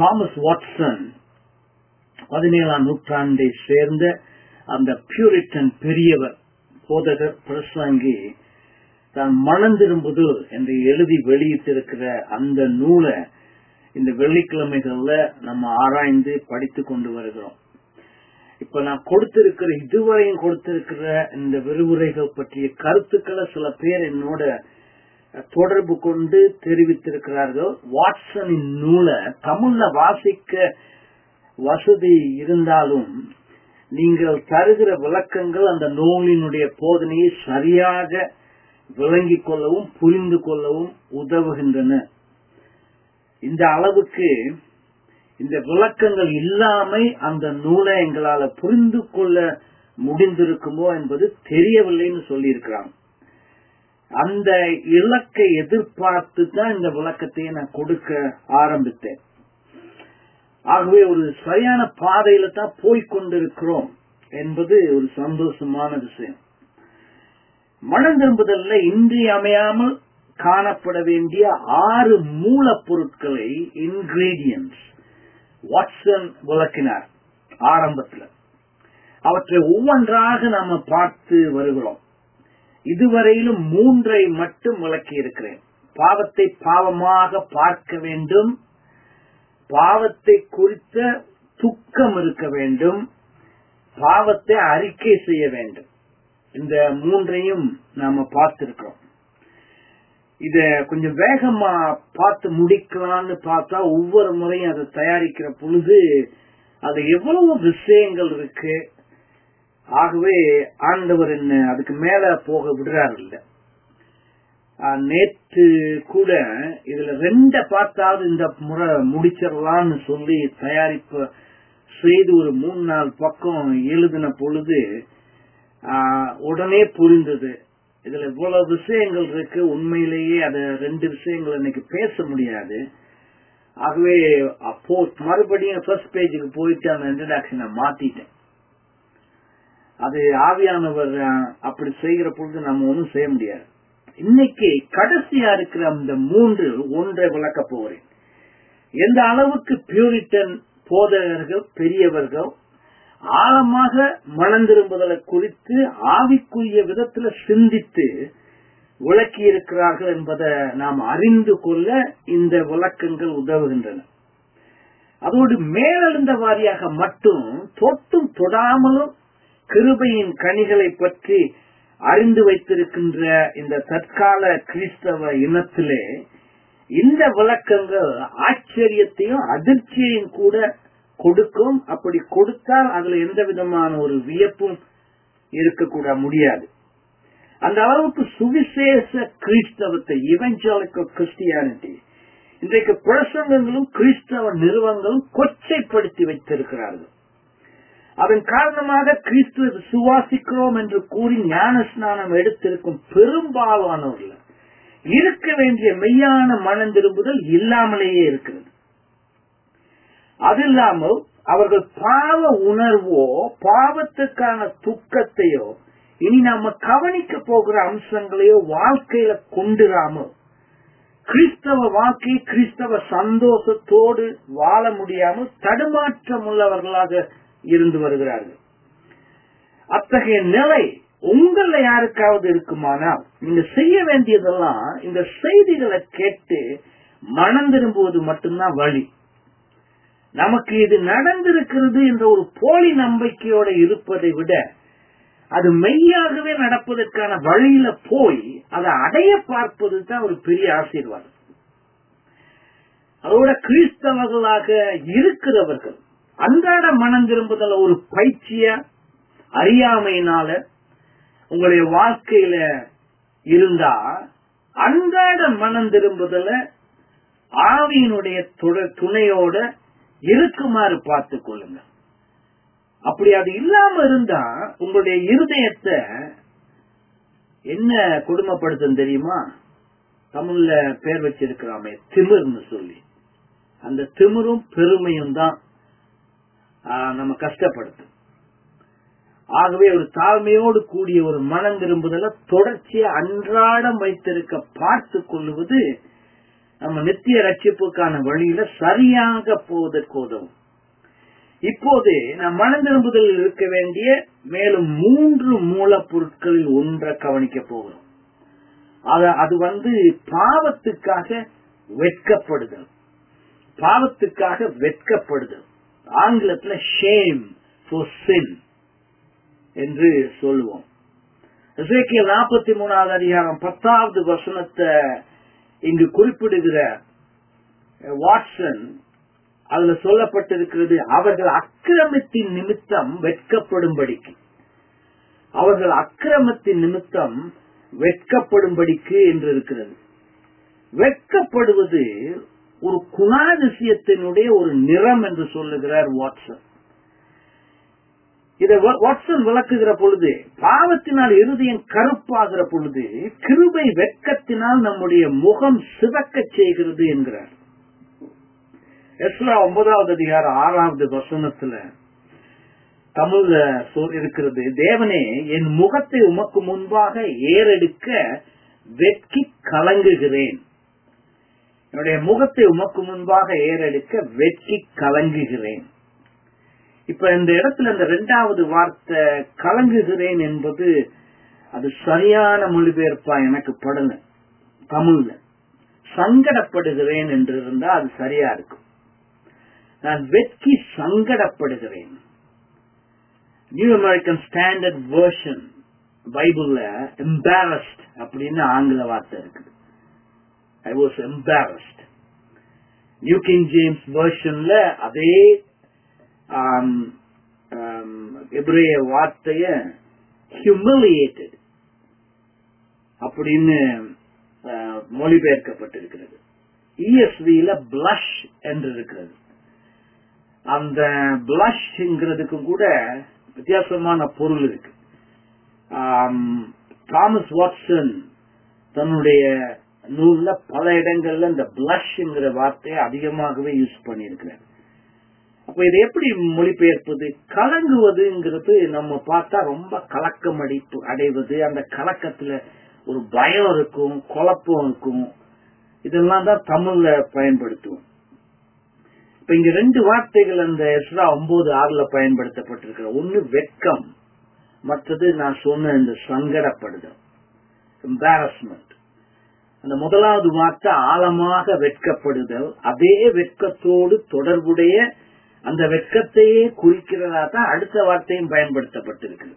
Thomas Watson பதினேழாம் நூற்றாண்டை சேர்ந்த அந்த பியூரிட்டன் பெரியவர் போதகர் பிரசங்கி தான் மனம் திரும்புது என்று எழுதி வெளியிட்டிருக்கிற அந்த நூலை இந்த வெள்ளிக்கிழமைகள்ல நம்ம ஆராய்ந்து படித்து கொண்டு வருகிறோம் இப்ப நான் கொடுத்திருக்கிற இதுவரையும் கொடுத்திருக்கிற இந்த விரிவுரைகள் பற்றிய கருத்துக்களை சில பேர் என்னோட தொடர்பு கொண்டு தெரிவித்திருக்கிறார்கள் வாட்சனின் நூலை தமிழ்ல வாசிக்க வசதி இருந்தாலும் நீங்கள் தருகிற விளக்கங்கள் அந்த நூலினுடைய போதனையை சரியாக விளங்கிக் கொள்ளவும் புரிந்து கொள்ளவும் உதவுகின்றன இந்த அளவுக்கு இந்த விளக்கங்கள் இல்லாமை அந்த நூலை எங்களால புரிந்து கொள்ள முடிந்திருக்குமோ என்பது தெரியவில்லைன்னு சொல்லியிருக்கிறாங்க அந்த இலக்கை எதிர்பார்த்து தான் இந்த விளக்கத்தையே நான் கொடுக்க ஆரம்பித்தேன் ஆகவே ஒரு சரியான பாதையில தான் போய்கொண்டிருக்கிறோம் என்பது ஒரு சந்தோஷமான விஷயம் மனம் திரும்புதல்ல இன்றியமையாமல் காணப்பட வேண்டிய ஆறு மூலப்பொருட்களை இன்கிரீடியன்ஸ் வாட்சன் விளக்கினார் ஆரம்பத்தில் அவற்றை ஒவ்வொன்றாக நாம பார்த்து வருகிறோம் இதுவரையிலும் மூன்றை மட்டும் விளக்கி இருக்கிறேன் பாவத்தை பாவமாக பார்க்க வேண்டும் பாவத்தை குறித்த துக்கம் இருக்க வேண்டும் பாவத்தை அறிக்கை செய்ய வேண்டும் இந்த மூன்றையும் நாம பார்த்திருக்கிறோம் இத கொஞ்சம் வேகமா பார்த்து முடிக்கலாம்னு பார்த்தா ஒவ்வொரு முறையும் அதை தயாரிக்கிற பொழுது அது எவ்வளவு விஷயங்கள் இருக்கு ஆகவே ஆண்டவர் என்ன அதுக்கு மேல போக விடுறாரு இல்ல நேற்று கூட இதுல ரெண்ட பார்த்தாவது இந்த முறை முடிச்சிடலாம்னு சொல்லி தயாரிப்பு செய்து ஒரு மூணு நாள் பக்கம் எழுதின பொழுது உடனே புரிந்தது இதுல இவ்வளவு விஷயங்கள் இருக்கு உண்மையிலேயே அத ரெண்டு விஷயங்கள் இன்னைக்கு பேச முடியாது ஆகவே அப்போ மறுபடியும் ஃபர்ஸ்ட் பேஜுக்கு போயிட்டு அந்த இன்ட்ரடக்ஷனை மாத்திட்டேன் அது ஆவியானவர் அப்படி செய்கிற பொழுது நம்ம ஒன்றும் செய்ய முடியாது இன்னைக்கு கடைசியா இருக்கிற அந்த மூன்று ஒன்றை விளக்க போகிறேன் எந்த அளவுக்கு பியூரிட்டன் போதகர்கள் பெரியவர்கள் ஆழமாக மனம் திரும்புதலை குறித்து ஆவிக்குரிய விதத்துல சிந்தித்து விளக்கி இருக்கிறார்கள் என்பதை நாம் அறிந்து கொள்ள இந்த விளக்கங்கள் உதவுகின்றன அதோடு மேலெழுந்த வாரியாக மட்டும் தொட்டும் தொடாமலும் கிருபையின் கனிகளை பற்றி அறிந்து வைத்திருக்கின்ற இந்த தற்கால கிறிஸ்தவ இனத்திலே இந்த விளக்கங்கள் ஆச்சரியத்தையும் அதிர்ச்சியையும் கூட கொடுக்கும் அப்படி கொடுத்தால் அதுல எந்த விதமான ஒரு வியப்பும் இருக்கக்கூட முடியாது அந்த அளவுக்கு சுவிசேஷ கிறிஸ்தவத்தை இவெஞ்சலிக்கல் கிறிஸ்டியானிட்டி இன்றைக்கு பிரசங்கங்களும் கிறிஸ்தவ நிறுவனங்களும் கொச்சைப்படுத்தி வைத்திருக்கிறார்கள் அதன் காரணமாக கிறிஸ்துவ விசுவாசிக்கிறோம் என்று கூறி ஞான ஸ்நானம் எடுத்திருக்கும் பெரும்பாலானவர்கள் இருக்க வேண்டிய மெய்யான மனம் திரும்புதல் இல்லாமலேயே இருக்கிறது அது இல்லாமல் அவர்கள் பாவ உணர்வோ பாவத்துக்கான துக்கத்தையோ இனி நாம கவனிக்க போகிற அம்சங்களையோ வாழ்க்கையில கொண்டுராமல் கிறிஸ்தவ வாழ்க்கை கிறிஸ்தவ சந்தோஷத்தோடு வாழ முடியாமல் தடுமாற்றம் உள்ளவர்களாக இருந்து வருகிறார்கள் அத்தகைய நிலை உங்கள யாருக்காவது இருக்குமானால் நீங்க செய்ய வேண்டியதெல்லாம் இந்த செய்திகளை கேட்டு மனம் திரும்புவது மட்டும்தான் வழி நமக்கு இது நடந்திருக்கிறது என்ற ஒரு போலி நம்பிக்கையோட இருப்பதை விட அது மெய்யாகவே நடப்பதற்கான வழியில போய் அதை அடைய பார்ப்பது தான் ஒரு பெரிய ஆசீர்வாதம் அதோட கிறிஸ்தவர்களாக இருக்கிறவர்கள் அன்றாட மனம் திரும்புதல ஒரு பயிற்சிய அறியாமையினால உங்களுடைய வாழ்க்கையில இருந்தா அன்றாட மனம் திரும்புதல ஆவியினுடைய துணையோட இருக்குமாறு பார்த்துக் கொள்ளுங்க அப்படி அது இல்லாம இருந்தா உங்களுடைய இருதயத்தை என்ன கொடுமைப்படுத்தும் தெரியுமா தமிழ்ல பேர் வச்சிருக்கிறாமே திமிர்னு சொல்லி அந்த திமிரும் பெருமையும் தான் நம்ம கஷ்டப்படுத்தும் ஆகவே ஒரு தாழ்மையோடு கூடிய ஒரு மனம் திரும்புதல தொடர்ச்சியை அன்றாடம் வைத்திருக்க பார்த்து கொள்வது நம்ம நித்திய ரட்சிப்புக்கான வழியில சரியாக போவதற்கு உதவும் இப்போது நாம் மனம் திரும்புதலில் இருக்க வேண்டிய மேலும் மூன்று மூலப்பொருட்களில் ஒன்றை கவனிக்க போகிறோம் அத- அது வந்து பாவத்துக்காக வெட்கப்படுதல் பாவத்துக்காக வெட்கப்படுதல் ஆங்கிலத்துல ஷேம் for sin என்று சொல்லுவோம் எசேக்கியேல் நாற்பத்தி மூணாவது அதிகாரம் பத்தாவது வசனத்தை இங்கு குறிப்பிடுகிற அஹ், வாட்சன் அதுல சொல்லப்பட்டிருக்கிறது அவர்கள் அக்கிரமத்தின் நிமித்தம் வெட்கப்படும்படிக்கு அவர்கள் அக்கிரமத்தின் நிமித்தம் வெட்கப்படும்படிக்கு என்று இருக்கிறது வெட்கப்படுவது ஒரு குணாதிசயத்தினுடைய ஒரு நிறம் என்று சொல்லுகிறார் வாட்சன் இதை வா- வாட்சன் விளக்குகிற பொழுது பாவத்தினால் இருதயம் கருப்பாகிற பொழுது கிருபை வெட்கத்தினால் நம்முடைய முகம் சிவக்கச் செய்கிறது என்கிறார் எஸ்ரா ஒன்பதாவது அதிகாரம் ஆறாவது வசனத்துல தமிழ்ல சொல் இருக்கிறது தேவனே என் முகத்தை உமக்கு முன்பாக ஏறெடுக்க வெட்கி கலங்குகிறேன் என்னுடைய முகத்தை உமக்கு முன்பாக ஏறெடுக்க வெட்கி கலங்குகிறேன் இப்ப இந்த இடத்துல இந்த இரண்டாவது வார்த்தை கலங்குகிறேன் என்பது அது சரியான மொழிபெயர்ப்பா எனக்கு படல தமிழ்ல சங்கடப்படுகிறேன் என்று இருந்தா அது சரியா இருக்கும் நான் வெட்கி சங்கடப்படுகிறேன் நியூ அமெரிக்கன் ஸ்டாண்டர்ட் வேர்ஷன் பைபிள்ல எம்பாரஸ்ட் அப்படின்னு ஆங்கில வார்த்தை இருக்குது I was embarrassed New King James வேர்ஷன்ல அதே ஆம், ஆம், எபிரேய வார்த்தைய ஹியூமிலியேட்டட் அப்படின்னு ஆ, மொழிபெயர்க்கப்பட்டிருக்கிறது இஎஸ்வியில பிளஷ் என்று இருக்கிறது அந்த பிளஷ்ங்கிறதுக்கும் கூட வித்தியாசமான பொருள் இருக்கு ஆம், தாமஸ் வாட்சன் தன்னுடைய நூல்ல பல இடங்கள்ல இந்த பிளஷ்ங்கிற வார்த்தையை அதிகமாகவே யூஸ் பண்ணியிருக்கிறார் அப்ப இதை எப்படி மொழிபெயர்ப்பது கலங்குவதுங்கிறது நம்ம பார்த்தா ரொம்ப கலக்கம் அடிப்பு அடைவது அந்த கலக்கத்துல ஒரு பயம் இருக்கும் குழப்பம் இருக்கும் இதெல்லாம் தான் தமிழ்ல பயன்படுத்துவோம் இப்ப இங்க ரெண்டு வார்த்தைகள் அந்த எஸ்ரா ஒன்பது ஆறுல பயன்படுத்தப்பட்டிருக்கிற ஒன்னு வெட்கம் மற்றது நான் சொன்ன இந்த சங்கடப்படுதல் எம்பாரஸ்மெண்ட் அந்த முதலாவது வார்த்தை ஆழமாக வெட்கப்படுதல் அதே வெட்கத்தோடு தொடர்புடைய அந்த வெட்கத்தையே குறிக்கிறதா தான் அடுத்த வார்த்தையும் பயன்படுத்தப்பட்டிருக்கிறது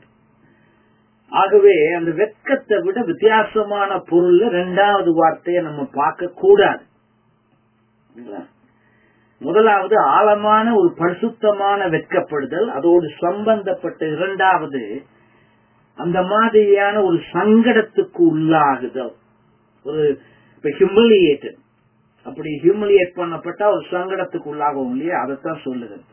ஆகவே அந்த வெட்கத்தை விட வித்தியாசமான பொருள்ல இரண்டாவது வார்த்தையை நம்ம பார்க்க கூடாது இல்லைங்களா? முதலாவது ஆழமான ஒரு பரிசுத்தமான வெட்கப்படுதல் அதோடு சம்பந்தப்பட்ட இரண்டாவது அந்த மாதிரியான ஒரு சங்கடத்துக்கு உள்ளாகுதல் ஒரு இப்ப ஹியூமிலியேட்டட் அப்படி ஹியூமிலியேட் பண்ணப்பட்டா ஒரு சங்கடத்துக்கு உள்ளாகும் இல்லையா அதைத்தான் சொல்லுகிறது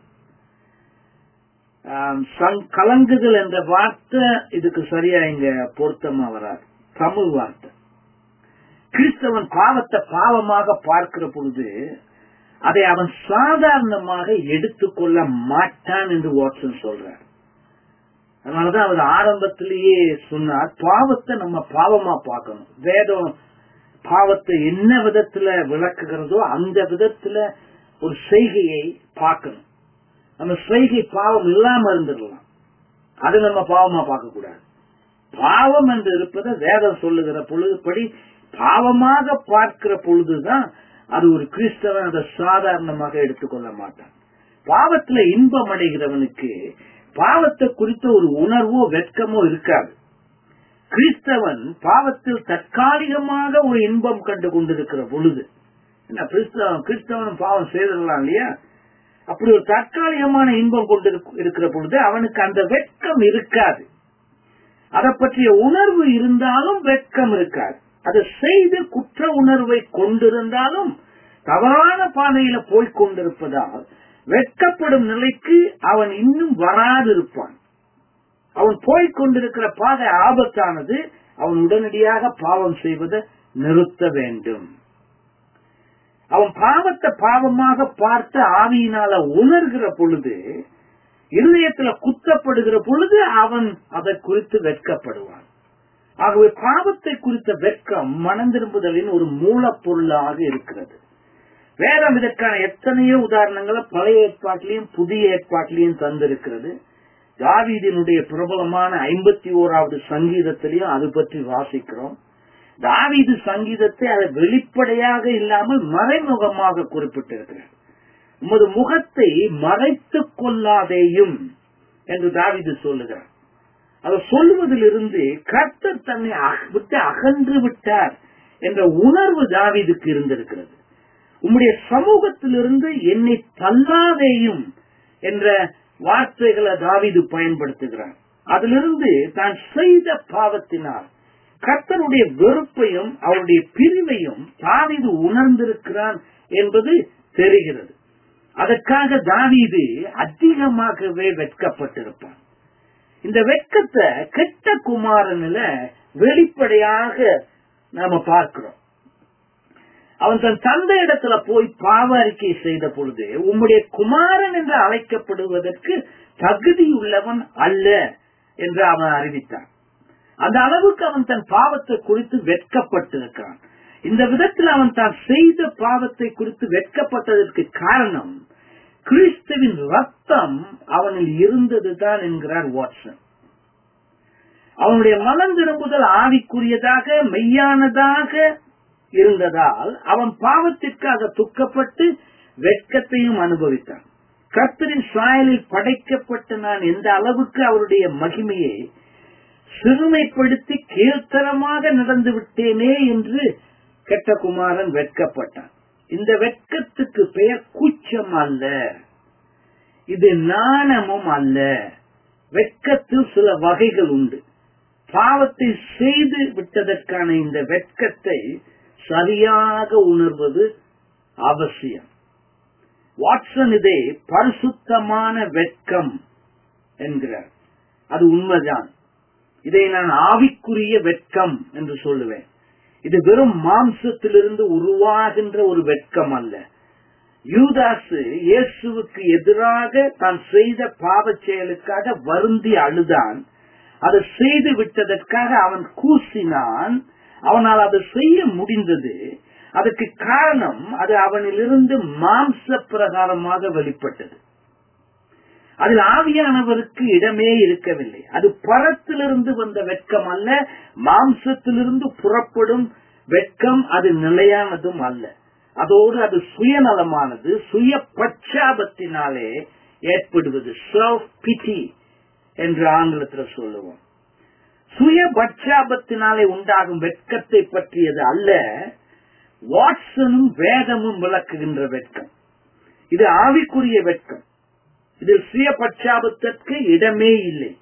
ஆம், சங்- கலங்குதல் என்ற வார்த்தை இதுக்கு சரியா இங்க பொருத்தமா வராது தமிழ் வார்த்தை கிறிஸ்தவன் பாவத்தை பாவமாக பார்க்கிற பொழுது அதை அவன் சாதாரணமாக எடுத்துக்கொள்ள மாட்டான் என்று வாட்சன் சொல்றார் அதனாலதான் அவர் ஆரம்பத்திலேயே சொன்னார் பாவத்தை நம்ம பாவமா பார்க்கணும் வேதம் பாவத்தை என்ன விதத்துல விளக்குகிறதோ அந்த விதத்துல ஒரு செய்கையை பார்க்கணும் நம்ம செய்கை பாவம் இல்லாம இருந்துடலாம் அது நம்ம பாவமா பார்க்க கூடாது பாவம் என்று இருப்பதை வேதம் சொல்லுகிற பொழுதுபடி பாவமாக பார்க்கிற பொழுதுதான் அது ஒரு கிறிஸ்தவன் அதை சாதாரணமாக எடுத்துக்கொள்ள மாட்டான் பாவத்துல இன்பம் அடைகிறவனுக்கு பாவத்தை குறித்த ஒரு உணர்வோ வெட்கமோ இருக்காது கிறிஸ்தவன் பாவத்தில் தற்காலிகமாக ஒரு இன்பம் கண்டு கொண்டிருக்கிற பொழுது என்ன கிறிஸ்தவன் கிறிஸ்தவன் பாவம் செய்திடலாம் இல்லையா அப்படி ஒரு தற்காலிகமான இன்பம் கொண்டு இருக்கிற பொழுது அவனுக்கு அந்த வெட்கம் இருக்காது அதை பற்றிய உணர்வு இருந்தாலும் வெட்கம் இருக்காது அதை செய்து குற்ற உணர்வை கொண்டிருந்தாலும் தவறான பாதையில போய்க் கொண்டிருப்பதால் வெட்கப்படும் நிலைக்கு அவன் இன்னும் வராதிருப்பான் அவன் போய்க் கொண்டிருக்கிற பாதை ஆபத்தானது அவன் உடனடியாக பாவம் செய்வதை நிறுத்த வேண்டும் அவன் பாவத்தை பாவமாக பார்த்து ஆவியினால உணர்கிற பொழுது இருதயத்துல குத்தப்படுகிற பொழுது அவன் அதை குறித்து வெட்கப்படுவான் ஆகவே பாவத்தை குறித்த வெட்கம் மனம் திரும்புதலின் ஒரு மூலப்பொருளாக இருக்கிறது வேதம் இதற்கான எத்தனையோ உதாரணங்களை பழைய ஏற்பாட்டிலையும் புதிய ஏற்பாட்டிலையும் தந்திருக்கிறது தாவீதினுடைய பிரபலமான ஐம்பத்தி ஓராவது சங்கீதத்திலையும் அது பற்றி வாசிக்கிறோம் தாவீது சங்கீதத்தை அதை வெளிப்படையாக இல்லாமல் மறைமுகமாக குறிப்பிட்டிருக்கிறார் உமது முகத்தை மறைத்துக் கொள்ளாதேயும் என்று தாவீது சொல்லுகிறார் அதை சொல்வதிலிருந்து கர்த்தர் தன்னை அக- விட்டு அகன்று விட்டார் என்ற உணர்வு தாவீதுக்கு இருந்திருக்கிறது உம்முடைய சமூகத்திலிருந்து என்னை தள்ளாதேயும் என்ற வார்த்தைகளை தாவீது பயன்படுத்துகிறார் அதிலிருந்து தான் செய்த பாவத்தினால் கர்த்தருடைய வெறுப்பையும் அவருடைய பிரிவையும் தாவீது உணர்ந்திருக்கிறான் என்பது தெரிகிறது அதற்காக தாவீது அதிகமாகவே வெட்கப்பட்டிருப்பான் இந்த வெட்கத்தை கெட்ட குமாரனில வெளிப்படையாக நாம பார்க்கிறோம் அவன் தன் தந்தை இடத்துல போய் பாவ அறிக்கை செய்த பொழுது உம்முடைய குமாரன் என்று அழைக்கப்படுவதற்கு தகுதியுள்ளவன் அல்ல என்று அவன் அறிவித்தான் அந்த அளவுக்கு அவன் தன் பாவத்தை குறித்து வெட்கப்பட்டிருக்கான் இந்த விதத்தில் அவன் தான் செய்த பாவத்தை குறித்து வெட்கப்பட்டதற்கு காரணம் கிறிஸ்துவின் ரத்தம் அவனில் இருந்ததுதான் என்கிறார் வாட்சன் அவனுடைய மனம் திரும்புதல் ஆவிக்குரியதாக மெய்யானதாக இருந்ததால் அவன் பாவத்திற்காக துக்கப்பட்டு வெட்கத்தையும் அனுபவித்தான் கர்த்தரின் சாயலில் படைக்கப்பட்ட நான் எந்த அளவுக்கு அவருடைய மகிமையை சிறுமைப்படுத்தி கீழ்த்தரமாக நடந்து விட்டேனே என்று கெட்ட குமாரன் வெட்கப்பட்டான் இந்த வெட்கத்துக்கு பெயர் கூச்சம் அல்ல இது நாணமும் அல்ல வெட்கத்தில் சில வகைகள் உண்டு பாவத்தை செய்து விட்டதற்கான இந்த வெட்கத்தை சரியாக உணர்வது அவசியம் வாட்சன் இதை பரிசுத்தமான வெட்கம் என்கிறார் அது உண்மைதான் இதை நான் ஆவிக்குரிய வெட்கம் என்று சொல்லுவேன் இது வெறும் மாம்சத்திலிருந்து உருவாகின்ற ஒரு வெட்கம் அல்ல யூதாசு இயேசுவுக்கு எதிராக தான் செய்த பாவச் செயலுக்காக வருந்தி அழுதான் அதை செய்து விட்டதற்காக அவன் கூசினான் அவனால் அதை செய்ய முடிந்தது அதுக்கு காரணம் அது அவனிலிருந்து மாம்ச பிரகாரமாக வெளிப்பட்டது அதில் ஆவியானவருக்கு இடமே இருக்கவில்லை அது பரத்திலிருந்து வந்த வெட்கம் அல்ல மாம்சத்திலிருந்து புறப்படும் வெட்கம் அது நிலையானதும் அல்ல அதோடு அது சுயநலமானது சுய பச்சாபத்தினாலே ஏற்படுவது செல்ஃப் பிட்டி என்று ஆங்கிலத்தில் சொல்லுவோம் சுய பட்சாபத்தினாலே உண்டாகும் வெட்கத்தை பற்றியது அல்ல வாட்சனும் வேதமும் விளக்குகின்ற வெட்கம் இது ஆவிக்குரிய வெட்கம் இதில் சுய பட்சாபத்திற்கு இடமே இல்லை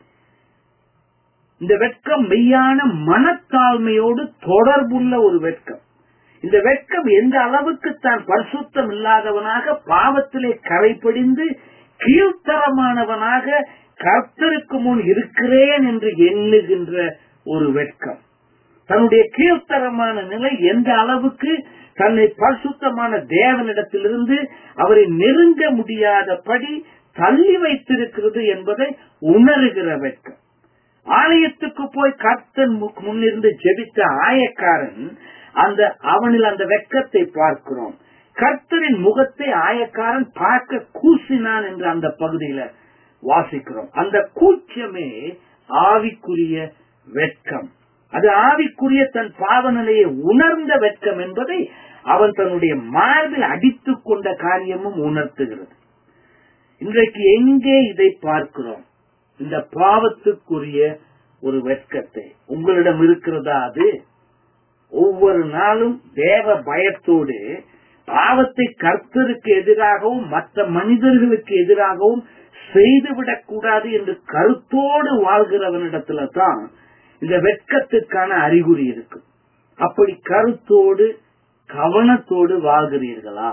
இந்த வெட்கம் மெய்யான மனத்தாழ்மையோடு தொடர்புள்ள ஒரு வெட்கம் இந்த வெட்கம் எந்த அளவுக்கு தான் பரிசுத்தம் இல்லாதவனாக பாவத்திலே கரைப்படிந்து கீழ்த்தரமானவனாக கர்த்தருக்கு முன் இருக்கிறேன் என்று எண்ணுகின்ற ஒரு வெட்கம் தன்னுடைய கீழ்த்தரமான நிலை எந்த அளவுக்கு தன்னை பரிசுத்தமான தேவனிடத்திலிருந்து அவரை நெருங்க முடியாதபடி தள்ளி வைத்திருக்கிறது என்பதை உணர்கிற வெட்கம் ஆலயத்துக்கு போய் கர்த்தன் முன்னிருந்து ஜெபித்த ஆயக்காரன் அந்த அவனில் அந்த வெட்கத்தை பார்க்கிறோம் கர்த்தரின் முகத்தை ஆயக்காரன் பார்க்க கூசினான் என்று அந்த பகுதியில வாசிக்கிறோம் அந்த கூச்சமே ஆவிக்குரிய வெட்கம் அது ஆவிக்குரிய தன் பாவ நிலையை உணர்ந்த வெட்கம் என்பதை அவன் தன்னுடைய மார்பில் அடித்துக் கொண்ட காரியமும் உணர்த்துகிறது இன்றைக்கு எங்கே இதை பார்க்கிறோம் இந்த பாவத்துக்குரிய ஒரு வெட்கத்தை உங்களிடம் இருக்கிறதா அது ஒவ்வொரு நாளும் தேவ பயத்தோடு பாவத்தை கர்த்தருக்கு எதிராகவும் மற்ற மனிதர்களுக்கு எதிராகவும் செய்துவிடக் கூடாது என்று கருத்தோடு வாழ்கிறவனிடத்துல தான் இந்த வெட்கத்திற்கான அறிகுறி இருக்கு அப்படி கருத்தோடு கவனத்தோடு வாழ்கிறீர்களா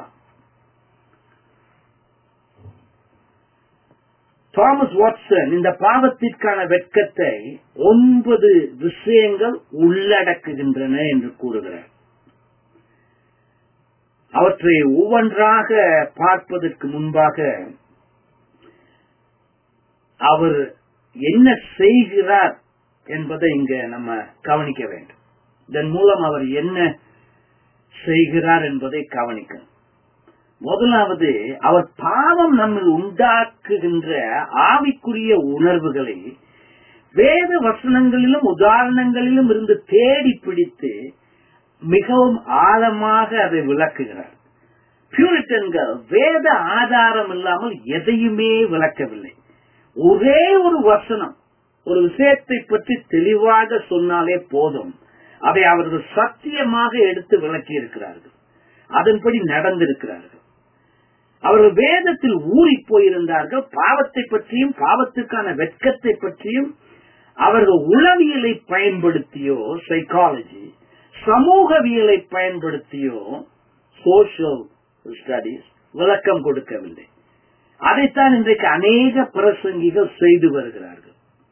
தாமஸ் வாட்சன் இந்த பாவத்திற்கான வெட்கத்தை ஒன்பது விஷயங்கள் உள்ளடக்குகின்றன என்று கூறுகிறார் அவற்றை ஒவ்வொன்றாக பார்ப்பதற்கு முன்பாக அவர் என்ன செய்கிறார் என்பதை இங்க நம்ம கவனிக்க வேண்டும் இதன் மூலம் அவர் என்ன செய்கிறார் என்பதை கவனிக்கணும் முதலாவது அவர் பாவம் நம்மில் உண்டாக்குகின்ற ஆவிக்குரிய உணர்வுகளை வேத வசனங்களிலும் உதாரணங்களிலும் இருந்து தேடி பிடித்து மிகவும் ஆழமாக அதை விளக்குகிறார் பியூரிட்டன்கள் வேத ஆதாரம் இல்லாமல் எதையுமே விளக்கவில்லை ஒரே ஒரு வசனம் ஒரு விஷயத்தை பற்றி தெளிவாக சொன்னாலே போதும் அதை அவர்கள் சத்தியமாக எடுத்து விளக்கி இருக்கிறார்கள் அதன்படி நடந்திருக்கிறார்கள் அவர்கள் வேதத்தில் ஊறி போயிருந்தார்கள் பாவத்தை பற்றியும் பாவத்துக்கான வெட்கத்தை பற்றியும் அவர்கள் உளவியலை பயன்படுத்தியோ சைக்காலஜி சமூகவியலை பயன்படுத்தியோ சோசியல் ஸ்டடிஸ் விளக்கம் கொடுக்கவில்லை அதைத்தான் இன்றைக்கு அநேக பிரசங்கிகள் செய்து வருகிறார்கள்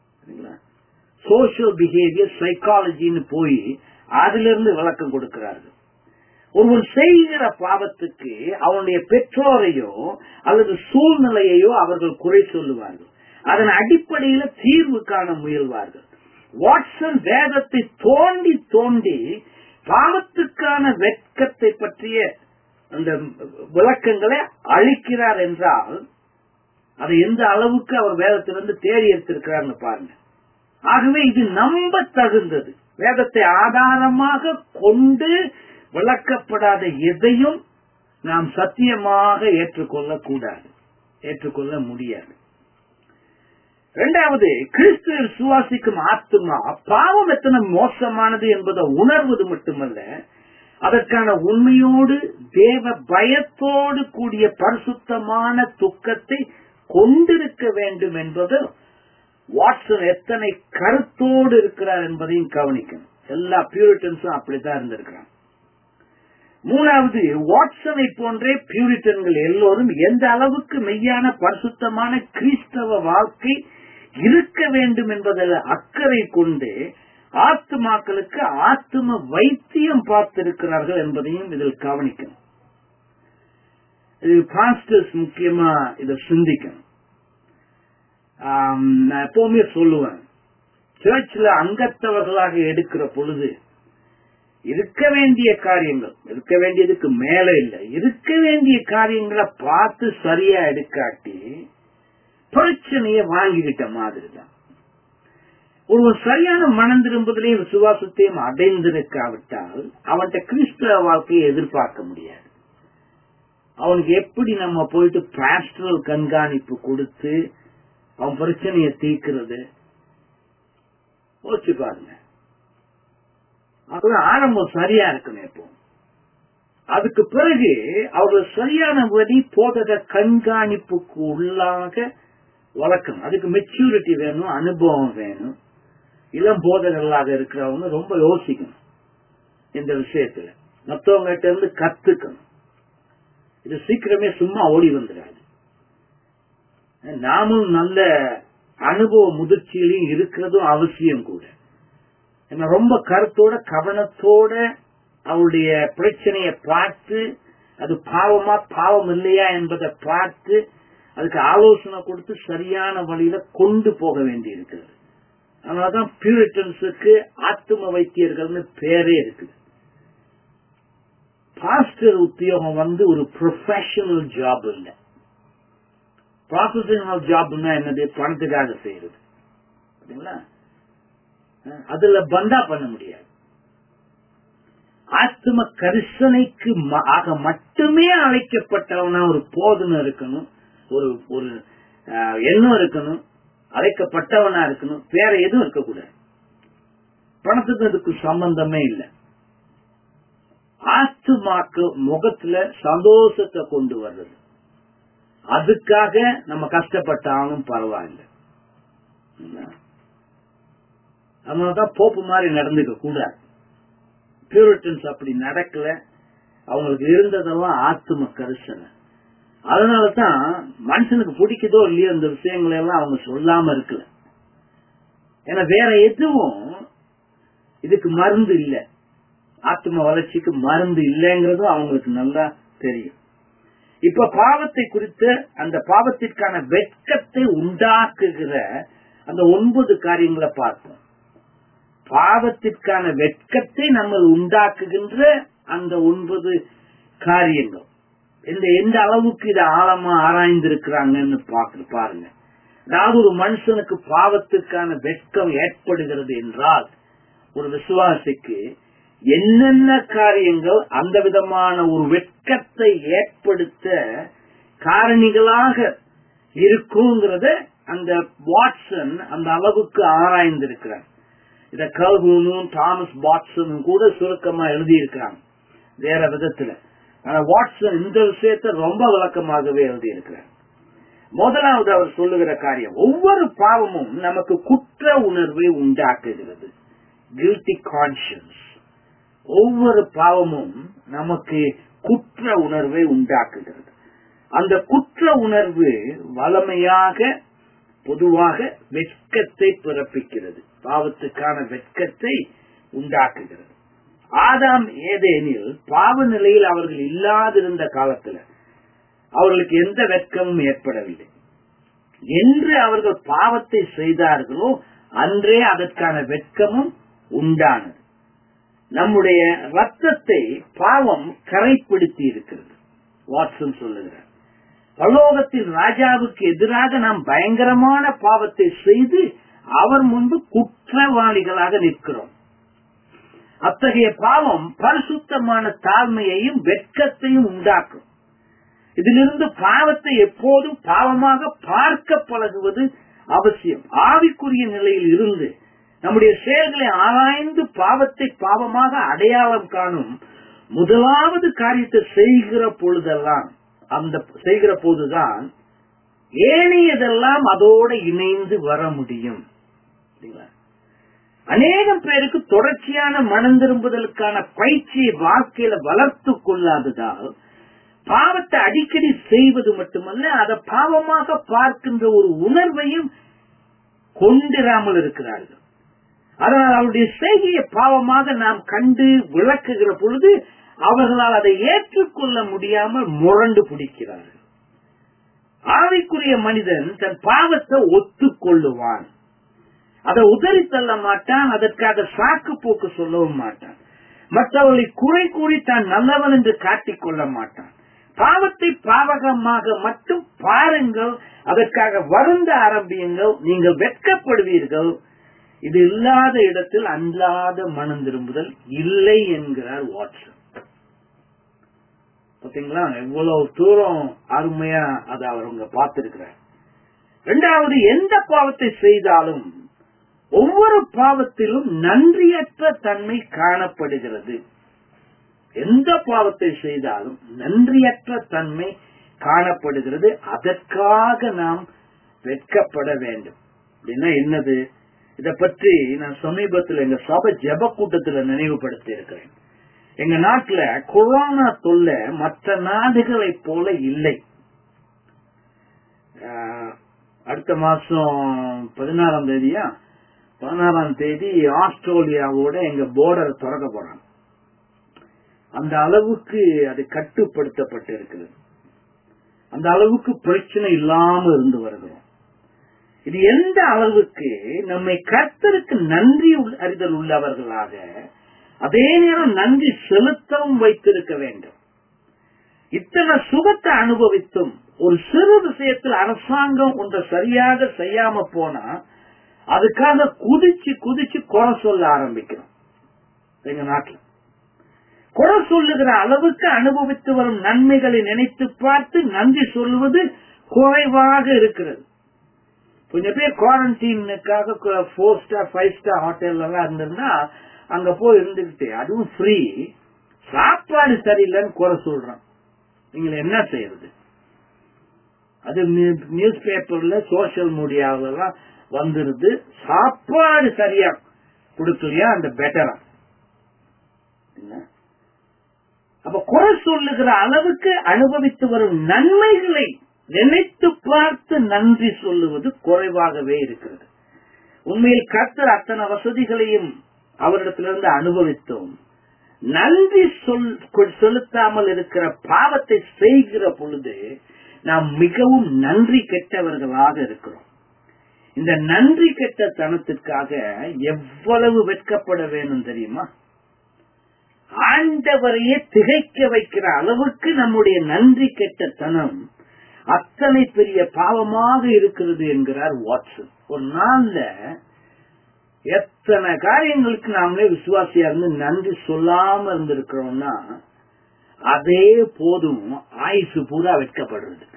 சோசியல் பிஹேவியர் சைக்காலஜின்னு போய் அதிலிருந்து விளக்கம் கொடுக்கிறார்கள் ஒருவன் செய்கிற பாவத்துக்கு அவனுடைய பெற்றோரையோ அல்லது சூழ்நிலையையோ அவர்கள் குறை சொல்லுவார்கள் அதன் அடிப்படையில தீர்வு காண முயல்வார்கள் வாட்சன் வேதத்தை தோண்டி தோண்டி பாவத்துக்கான வெட்கத்தை பற்றிய அந்த விளக்கங்களை அழிக்கிறார் என்றால் அதை எந்த அளவுக்கு அவர் வேதத்திலிருந்து தேடி எடுத்திருக்கிறார்னு பாருங்க ஆகவே இது நம்ப தகுந்தது வேதத்தை ஆதாரமாக கொண்டு விளக்கப்படாத எதையும் நாம் சத்தியமாக ஏற்றுக்கொள்ள கூடாது ஏற்றுக்கொள்ள முடியாது இரண்டாவது கிறிஸ்துவில் சுவாசிக்கும் ஆத்மா பாவம் எத்தனை மோசமானது என்பதை உணர்வது மட்டுமல்ல அதற்கான உண்மையோடு தேவ பயத்தோடு கூடிய பரிசுத்தமான துக்கத்தை கொண்டிருக்க வேண்டும் என்பது வாட்சன் எத்தனை கருத்தோடு இருக்கிறார் என்பதையும் கவனிக்கணும் எல்லா பியூரிட்டன்ஸும் அப்படித்தான் இருந்திருக்கிறாங்க மூணாவது வாட்சனை போன்றே பியூரிட்டன்கள் எல்லோரும் எந்த அளவுக்கு மெய்யான பரிசுத்தமான கிறிஸ்தவ வாழ்க்கை இருக்க வேண்டும் என்பதில் அக்கறை கொண்டு ஆத்மாக்களுக்கு ஆத்ம வைத்தியம் பார்த்திருக்கிறார்கள் என்பதையும் இதில் கவனிக்கணும் இது பாஸ்டர்ஸ் முக்கியமா இதை சிந்திக்கணும் நான் எப்பவுமே சொல்லுவேன் சர்ச்சில் அங்கத்தவர்களாக எடுக்கிற பொழுது இருக்க வேண்டிய காரியங்கள் இருக்க வேண்டியதுக்கு மேல இல்ல இருக்க வேண்டிய காரியங்களை பார்த்து சரியா எடுக்காட்டி பிரச்சனைய வாங்கிக்கிட்ட மாதிரி தான் ஒருவன் சரியான மனம் திரும்புதலையும் விசுவாசத்தையும் அடைந்திருக்காவிட்டால் அவன்கிட்ட கிறிஸ்தவ வாழ்க்கையை எதிர்பார்க்க முடியாது அவனுக்கு எப்படி நம்ம போயிட்டு பாஸ்டரல் கண்காணிப்பு கொடுத்து அவன் பிரச்சனையை தீர்க்கிறது யோசிச்சு பாருங்க அதுதான் ஆரம்பம் சரியா இருக்கணும் இப்போ அதுக்கு பிறகு அவர்கள் சரியான வழி போதக கண்காணிப்புக்கு உள்ளாக வளர்க்கணும் அதுக்கு மெச்சூரிட்டி வேணும் அனுபவம் வேணும் இளம் போதகர்களாக இருக்கிறவங்க ரொம்ப யோசிக்கணும் இந்த விஷயத்துல மற்றவங்க இருந்து கத்துக்கணும் இது சீக்கிரமே சும்மா ஓடி வந்துடாது நாமும் நல்ல அனுபவ முதிர்ச்சியிலையும் இருக்கிறதும் அவசியம் கூட என்ன ரொம்ப கருத்தோட கவனத்தோட அவருடைய பிரச்சனையை பார்த்து அது பாவமா பாவம் இல்லையா என்பதை பார்த்து அதுக்கு ஆலோசனை கொடுத்து சரியான வழியில கொண்டு போக வேண்டி இருக்கிறது அதனாலதான் பியூரிட்டன்ஸுக்கு ஆத்தும வைத்தியர்கள்னு பேரே இருக்குது பாஸ்டர் உத்தியோகம் வந்து ஒரு ப்ரொஃபஷனல் ஜாப் இல்லை ப்ராஃபஷனல் ஜாப்னா என்னது பணத்துக்காக செய்யறது பாத்தீங்களா அதுல பந்தா பண்ண முடியாது ஆத்ம கரிசனைக்கு ஆக மட்டுமே அழைக்கப்பட்டவனா ஒரு போதனை இருக்கணும் ஒரு ஒரு எண்ணம் இருக்கணும் அழைக்கப்பட்டவனா இருக்கணும் வேற எதுவும் இருக்கக்கூடாது பணத்துக்கு அதுக்கு சம்பந்தமே இல்லை ஆத்துமாக்கு முகத்துல சந்தோஷத்தை கொண்டு வர்றது அதுக்காக நம்ம கஷ்டப்பட்டாலும் பரவாயில்ல அதனாலதான் போப்பு மாதிரி நடந்துக்க கூடாது பியூரிட்டன்ஸ் அப்படி நடக்கல அவங்களுக்கு இருந்ததெல்லாம் ஆத்தும கரிசனை அதனாலதான் மனுஷனுக்கு பிடிக்குதோ இல்லையோ இந்த விஷயங்களை எல்லாம் அவங்க சொல்லாம இருக்கல ஏன்னா வேற எதுவும் இதுக்கு மருந்து இல்லை ஆத்ம வளர்ச்சிக்கு மருந்து இல்லைங்கிறதும் அவங்களுக்கு நல்லா தெரியும் இப்ப பாவத்தை குறித்த அந்த பாவத்திற்கான வெட்கத்தை உண்டாக்குகிற அந்த ஒன்பது காரியங்களை பார்ப்போம் பாவத்திற்கான வெட்கத்தை நம்ம உண்டாக்குகின்ற அந்த ஒன்பது காரியங்கள் இந்த எந்த அளவுக்கு இதை ஆழமா ஆராய்ந்திருக்கிறாங்கன்னு பாக்கு பாருங்க அதாவது ஒரு மனுஷனுக்கு பாவத்துக்கான வெட்கம் ஏற்படுகிறது என்றால் ஒரு விசுவாசிக்கு என்னென்ன காரியங்கள் அந்த விதமான ஒரு வெட்கத்தை ஏற்படுத்த காரணிகளாக இருக்குங்கிறத அந்த வாட்சன் அந்த அளவுக்கு ஆராய்ந்திருக்கிறார் இத கல்கூனும் தாமஸ் வாட்சனும் கூட சுருக்கமா எழுதியிருக்கிறாங்க வேற விதத்துல ஆனா வாட்சன் இந்த விஷயத்தை ரொம்ப விளக்கமாகவே எழுதியிருக்கிறார் முதலாவது அவர் சொல்லுகிற காரியம் ஒவ்வொரு பாவமும் நமக்கு குற்ற உணர்வை உண்டாக்குகிறது கில்டி கான்சியன்ஸ் ஒவ்வொரு பாவமும் நமக்கு குற்ற உணர்வை உண்டாக்குகிறது அந்த குற்ற உணர்வு வளமையாக பொதுவாக வெட்கத்தை பிறப்பிக்கிறது பாவத்துக்கான வெட்கத்தை உண்டாக்குகிறது ஆதாம் ஏதேனில் பாவ நிலையில் அவர்கள் இல்லாதிருந்த காலத்துல அவர்களுக்கு எந்த வெட்கமும் ஏற்படவில்லை என்று அவர்கள் பாவத்தை செய்தார்களோ அன்றே அதற்கான வெட்கமும் உண்டானது நம்முடைய ரத்தத்தை பாவம் கரைப்படுத்தி இருக்கிறது வாட்சன் சொல்லுகிறார் பரலோகத்தில் ராஜாவுக்கு எதிராக நாம் பயங்கரமான பாவத்தை செய்து அவர் முன்பு குற்றவாளிகளாக நிற்கிறோம் அத்தகைய பாவம் பரிசுத்தமான தாழ்மையையும் வெட்கத்தையும் உண்டாக்கும் இதிலிருந்து பாவத்தை எப்போதும் பாவமாக பார்க்க பழகுவது அவசியம் ஆவிக்குரிய நிலையில் இருந்து நம்முடைய செயல்களை ஆராய்ந்து பாவத்தை பாவமாக அடையாளம் காணும் முதலாவது காரியத்தை செய்கிற பொழுதெல்லாம் அந்த செய்கிற போதுதான் ஏனையதெல்லாம் அதோட இணைந்து வர முடியும் அநேகம் பேருக்கு தொடர்ச்சியான மனம் திரும்புதலுக்கான பயிற்சியை வாழ்க்கையில வளர்த்து கொள்ளாததால் பாவத்தை அடிக்கடி செய்வது மட்டுமல்ல அதை பாவமாக பார்க்கின்ற ஒரு உணர்வையும் கொண்டிராமல் இருக்கிறார்கள் அதனால் அவருடைய செய்கையை பாவமாக நாம் கண்டு விளக்குகிற பொழுது அவர்களால் அதை ஏற்றுக்கொள்ள முடியாமல் முரண்டு பிடிக்கிறார்கள் ஆவிக்குரிய மனிதன் தன் பாவத்தை ஒத்துக்கொள்ளுவான் அதை உதறி தள்ள மாட்டான் அதற்காக சாக்கு போக்கு சொல்லவும் மாட்டான் மற்றவர்களை குறை கூறி தான் நல்லவன் என்று காட்டிக் கொள்ள மாட்டான் பாவத்தை பாவகமாக மட்டும் பாருங்கள் அதற்காக வருந்த ஆரம்பியுங்கள் நீங்கள் வெட்கப்படுவீர்கள் இது இல்லாத இடத்தில் அல்லாத மனம் திரும்புதல் இல்லை என்கிறார் வாட்ஸ்அப் பாத்தீங்களா எவ்வளவு தூரம் அருமையா அதை அவங்க பார்த்திருக்கிறார் இரண்டாவது எந்த பாவத்தை செய்தாலும் ஒவ்வொரு பாவத்திலும் நன்றியற்ற தன்மை காணப்படுகிறது எந்த பாவத்தை செய்தாலும் நன்றியற்ற தன்மை காணப்படுகிறது அதற்காக நாம் வெட்கப்பட வேண்டும் அப்படின்னா என்னது இத பற்றி நான் சமீபத்தில் எங்க சபை ஜப கூட்டத்துல நினைவுபடுத்தி இருக்கிறேன் எங்க நாட்டுல கொரோனா தொல்லை மற்ற நாடுகளை போல இல்லை அடுத்த மாசம் பதினாறாம் தேதியா பதினாறாம் தேதி ஆஸ்திரேலியாவோட எங்க போர்டர் திறக்க போறாங்க அந்த அளவுக்கு அது கட்டுப்படுத்தப்பட்டு இருக்கிறது அந்த அளவுக்கு பிரச்சனை இல்லாம இருந்து வருகிறோம் இது எந்த அளவுக்கு நம்மை கர்த்தருக்கு நன்றி அறிதல் உள்ளவர்களாக அதே நேரம் நன்றி செலுத்தவும் வைத்திருக்க வேண்டும் இத்தனை சுகத்தை அனுபவித்தும் ஒரு சிறு விஷயத்தில் அரசாங்கம் ஒன்றை சரியாக செய்யாம போனா அதுக்காக குதிச்சு குதிச்சு குறை சொல்ல ஆரம்பிக்கிறோம் எங்க நாட்டில் குறை சொல்லுகிற அளவுக்கு அனுபவித்து வரும் நன்மைகளை நினைத்து பார்த்து நன்றி சொல்வது குறைவாக இருக்கிறது கொஞ்சம் பேர் குவாரண்டைனுக்காக four star five star hotel எல்லாம் இருந்திருந்தா அங்க போய் இருந்துகிட்டு அதுவும் ஃப்ரீ சாப்பாடு சரியில்லைன்னு குறை சொல்றான் நீங்க என்ன செய்யறது அது நியூஸ் பேப்பர்ல சோசியல் மீடியாவில வந்துருது சாப்பாடு சரியா கொடுக்கலையா அந்த பெட்டரா அப்ப குறை சொல்லுகிற அளவுக்கு அனுபவித்து வரும் நன்மைகளை நினைத்து பார்த்து நன்றி சொல்லுவது குறைவாகவே இருக்கிறது உண்மையில் கர்த்தர் அத்தனை வசதிகளையும் அவரிடத்திலிருந்து அனுபவித்தோம் நன்றி சொல் செலுத்தாமல் இருக்கிற பாவத்தை செய்கிற பொழுது நாம் மிகவும் நன்றி கெட்டவர்களாக இருக்கிறோம் இந்த நன்றி கெட்ட தனத்திற்காக எவ்வளவு வெட்கப்பட வேணும் தெரியுமா ஆண்டவரையே திகைக்க வைக்கிற அளவுக்கு நம்முடைய நன்றி கெட்டத்தனம் அத்தனை பெரிய பாவமாக இருக்கிறது என்கிறார் வாட்சன் ஒரு நாள்ல எத்தனை காரியங்களுக்கு நாமளே விசுவாசியா இருந்து நன்றி சொல்லாம இருந்திருக்கிறோம்னா அதே போதும் ஆயுசு பூரா வெட்கப்படுறது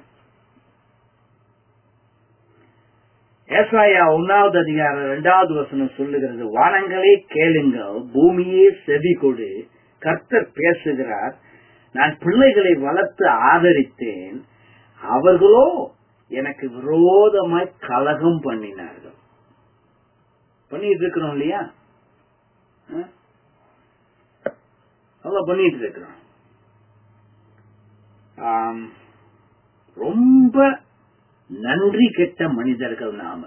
ஏசாயா ஒன்னாவது அதிகாரம் இரண்டாவது வசனம் சொல்லுகிறது வானங்களே கேளுங்கள் பூமியே செவி கொடு கர்த்தர் பேசுகிறார் நான் பிள்ளைகளை வளர்த்து ஆதரித்தேன் அவர்களோ எனக்கு விரோதமாய் கலகம் பண்ணினார்கள் பண்ணிட்டு இருக்கிறோம் இல்லையா அவ்வளவு பண்ணிட்டு இருக்கிறோம் ரொம்ப நன்றி கெட்ட மனிதர்கள் நாம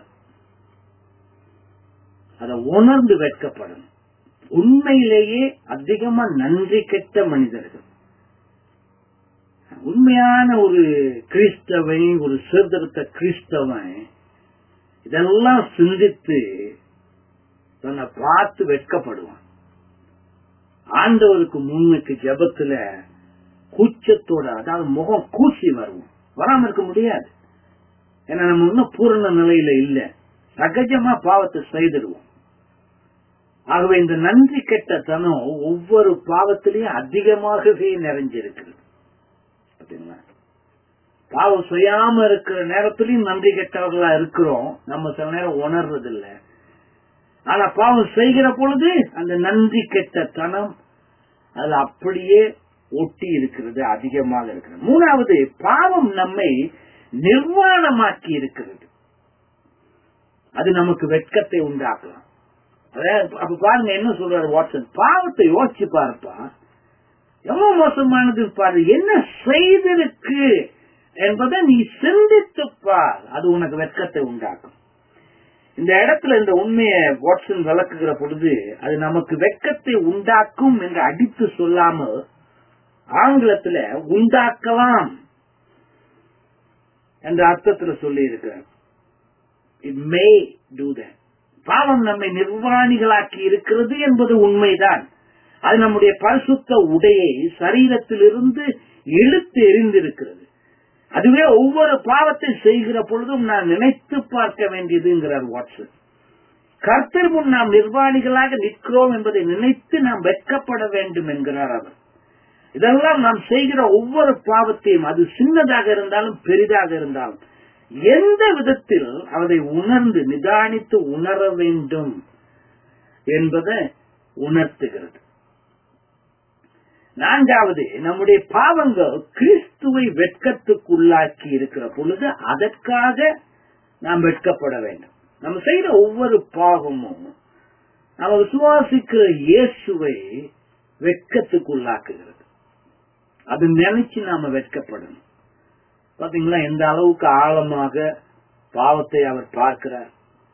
அதை உணர்ந்து வெட்கப்படணும் உண்மையிலேயே அதிகமா நன்றி கெட்ட மனிதர்கள் உண்மையான ஒரு கிறிஸ்தவன் ஒரு சீர்திருத்த கிறிஸ்தவன் இதெல்லாம் சிந்தித்து தன்னை பார்த்து வெட்கப்படுவான் ஆண்டவருக்கு முன்னுக்கு ஜபத்துல கூச்சத்தோட அதாவது முகம் கூசி வருவோம் வராம இருக்க முடியாது ஏன்னா நம்ம இன்னும் பூரண நிலையில இல்ல சகஜமா பாவத்தை செய்திருவோம் ஆகவே இந்த நன்றி கெட்ட தனம் ஒவ்வொரு பாவத்திலையும் அதிகமாகவே நிறைஞ்சிருக்கிறது அப்படிங்களா பாவம் செய்யாம இருக்கிற நேரத்திலையும் நன்றி கெட்டவர்களா இருக்கிறோம் நம்ம சில நேரம் உணர்றது இல்ல ஆனா பாவம் செய்கிற பொழுது அந்த நன்றி கெட்ட தனம் அது அப்படியே ஒட்டி இருக்கிறது அதிகமாக இருக்கிறது மூணாவது பாவம் நம்மை நிர்வாணமாக்கி இருக்கிறது அது நமக்கு வெட்கத்தை உண்டாக்கலாம் அதாவது அப்ப பாருங்க என்ன சொல்றாரு வாட்சன் பாவத்தை யோசிச்சு பாருப்பா எவ்வளவு மோசமானது பாரு என்ன செய்திருக்கு என்பதை நீ சிந்தித்து பார் அது உனக்கு வெட்கத்தை உண்டாக்கும் இந்த இடத்துல இந்த உண்மையை வாட்சன் விளக்குகிற பொழுது அது நமக்கு வெட்கத்தை உண்டாக்கும் என்று அடித்து சொல்லாமல் ஆங்கிலத்துல உண்டாக்கலாம் என்ற அர்த்தத்துல சொல்லி இருக்கிறார் இட் மே டூ தட் பாவம் நம்மை நிர்வாணிகளாக்கி இருக்கிறது என்பது உண்மைதான் அது நம்முடைய பரிசுத்த உடையை சரீரத்திலிருந்து இழுத்து எரிந்திருக்கிறது அதுவே ஒவ்வொரு பாவத்தை செய்கிற பொழுதும் நான் நினைத்து பார்க்க வேண்டியதுங்கிறார் வாட்சன் கர்த்தர் முன் நாம் நிர்வாணிகளாக நிற்கிறோம் என்பதை நினைத்து நாம் வெட்கப்பட வேண்டும் என்கிறார் அவர் இதெல்லாம் நாம் செய்கிற ஒவ்வொரு பாவத்தையும் அது சின்னதாக இருந்தாலும் பெரிதாக இருந்தாலும் எந்த விதத்தில் அதை உணர்ந்து நிதானித்து உணர வேண்டும் என்பதை உணர்த்துகிறது நான்காவது நம்முடைய பாவங்கள் கிறிஸ்துவை வெட்கத்துக்குள்ளாக்கி இருக்கிற பொழுது அதற்காக நாம் வெட்கப்பட வேண்டும் நம்ம செய்யற ஒவ்வொரு பாவமும் நம்ம விசுவாசிக்கிற இயேசுவை வெட்கத்துக்குள்ளாக்குகிறது அது நினைச்சு நாம வெட்கப்படணும் பாத்தீங்களா எந்த அளவுக்கு ஆழமாக பாவத்தை அவர் பார்க்கிறார்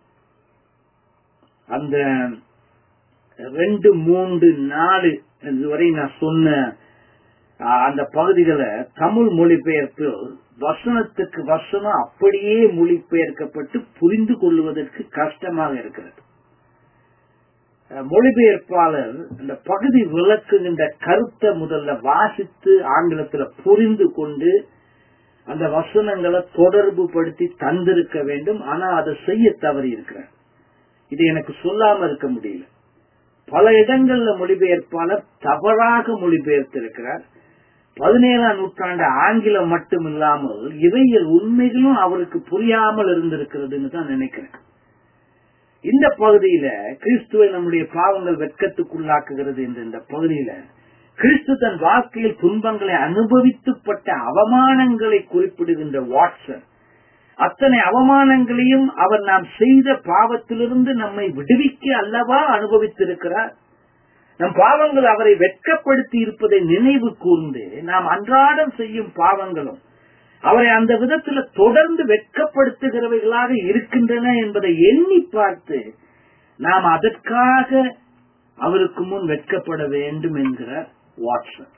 அந்த ரெண்டு மூன்று நாலு இதுவரை நான் சொன்ன அந்த பகுதிகளை தமிழ் மொழிபெயர்ப்பு வசனத்துக்கு வசனம் அப்படியே மொழிபெயர்க்கப்பட்டு புரிந்து கொள்வதற்கு கஷ்டமாக இருக்கிறது மொழிபெயர்ப்பாளர் இந்த பகுதி விளக்குகின்ற கருத்தை முதல்ல வாசித்து ஆங்கிலத்துல புரிந்து கொண்டு அந்த வசனங்களை தொடர்பு படுத்தி தந்திருக்க வேண்டும் ஆனா அதை செய்ய தவறி இருக்கிறார் இது எனக்கு சொல்லாம இருக்க முடியல பல இடங்கள்ல மொழிபெயர்ப்பாளர் தவறாக மொழிபெயர்த்திருக்கிறார் பதினேழாம் நூற்றாண்டு ஆங்கிலம் மட்டும் இல்லாமல் இவையில் உண்மைகளும் அவருக்கு புரியாமல் இருந்திருக்கிறதுன்னு தான் நினைக்கிறேன் இந்த பகுதியில கிறிஸ்துவை நம்முடைய பாவங்கள் வெட்கத்துக்குள்ளாக்குகிறது என்ற இந்த பகுதியில கிறிஸ்து தன் வாழ்க்கையில் துன்பங்களை அனுபவித்துப்பட்ட அவமானங்களை குறிப்பிடுகின்ற வாட்சன் அத்தனை அவமானங்களையும் அவர் நாம் செய்த பாவத்திலிருந்து நம்மை விடுவிக்க அல்லவா அனுபவித்திருக்கிறார் நம் பாவங்கள் அவரை வெட்கப்படுத்தி இருப்பதை நினைவு கூர்ந்து நாம் அன்றாடம் செய்யும் பாவங்களும் அவரை அந்த விதத்துல தொடர்ந்து வெட்கப்படுத்துகிறவைகளாக இருக்கின்றன என்பதை எண்ணி பார்த்து நாம் அதற்காக அவருக்கு முன் வெட்கப்பட வேண்டும் என்கிற வாட்சன்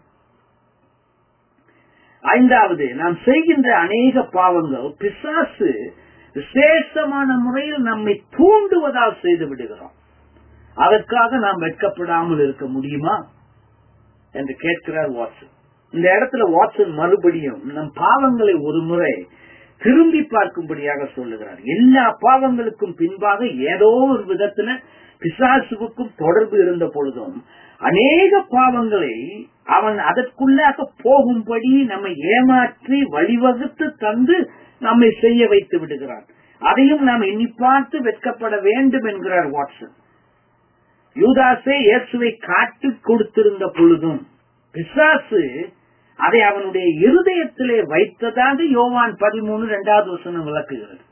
ஐந்தாவது நாம் செய்கின்ற அநேக பாவங்கள் பிசாசு விசேஷமான முறையில் நம்மை தூண்டுவதால் செய்து விடுகிறோம் அதற்காக நாம் வெட்கப்படாமல் இருக்க முடியுமா என்று கேட்கிறார் வாட்சன் இந்த இடத்துல வாட்சன் மறுபடியும் நம் பாவங்களை ஒரு முறை திரும்பி பார்க்கும்படியாக சொல்லுகிறார் எல்லா பாவங்களுக்கும் பின்பாக ஏதோ ஒரு விதத்துல பிசாசுவுக்கும் தொடர்பு இருந்த பொழுதும் அநேக பாவங்களை அவன் அதற்குள்ளாக போகும்படி நம்மை ஏமாற்றி வழிவகுத்து தந்து நம்மை செய்ய வைத்து விடுகிறான் அதையும் நாம் எண்ணி பார்த்து வெட்கப்பட வேண்டும் என்கிறார் வாட்சன் யூதாசே இயேசுவை காட்டிக் கொடுத்திருந்த பொழுதும் பிசாசு அதை அவனுடைய இருதயத்திலே வைத்ததாக யோவான் பதிமூணு இரண்டாவது வசனம் விளக்குகிறது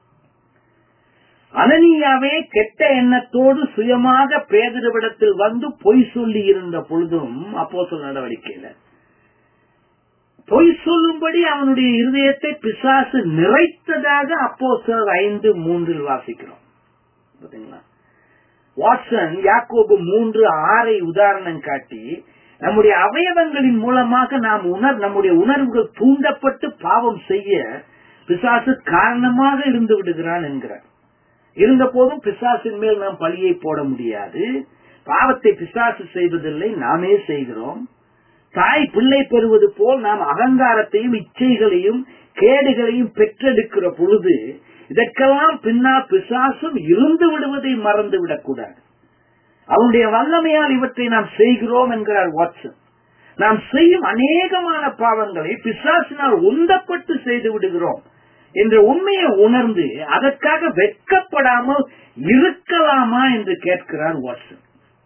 அனனியாவே கெட்ட எண்ணத்தோடு சுயமாக பேதரிவிடத்தில் வந்து பொய் சொல்லி இருந்த பொழுதும் அப்போ சொல் நடவடிக்கையில பொய் சொல்லும்படி அவனுடைய இருதயத்தை பிசாசு நிறைத்ததாக அப்போ ஐந்து மூன்றில் வாசிக்கிறோம் பாத்தீங்களா வாட்சன் யாக்கோபு மூன்று ஆறை உதாரணம் காட்டி நம்முடைய அவயவங்களின் மூலமாக நாம் உணர் நம்முடைய உணர்வுகள் தூண்டப்பட்டு பாவம் செய்ய பிசாசு காரணமாக இருந்து விடுகிறான் என்கிறார் இருந்த போதும் பிசாசின் மேல் நாம் பழியை போட முடியாது பாவத்தை பிசாசு செய்வதில்லை நாமே செய்கிறோம் தாய் பிள்ளை பெறுவது போல் நாம் அகங்காரத்தையும் இச்சைகளையும் கேடுகளையும் பெற்றெடுக்கிற பொழுது இதற்கெல்லாம் பின்னா பிசாசும் இருந்து விடுவதை மறந்து விடக்கூடாது அவனுடைய வல்லமையால் இவற்றை நாம் செய்கிறோம் என்கிறார் வாட்சன் நாம் செய்யும் அநேகமான பாவங்களை பிசாசினால் உந்தப்பட்டு செய்து விடுகிறோம் என்ற உண்மையை உணர்ந்து அதற்காக வெட்கப்படாமல் இருக்கலாமா என்று கேட்கிறார் வாட்சன்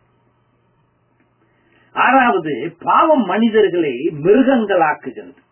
ஆறாவது பாவம் மனிதர்களை மிருகங்களாக்குகிறது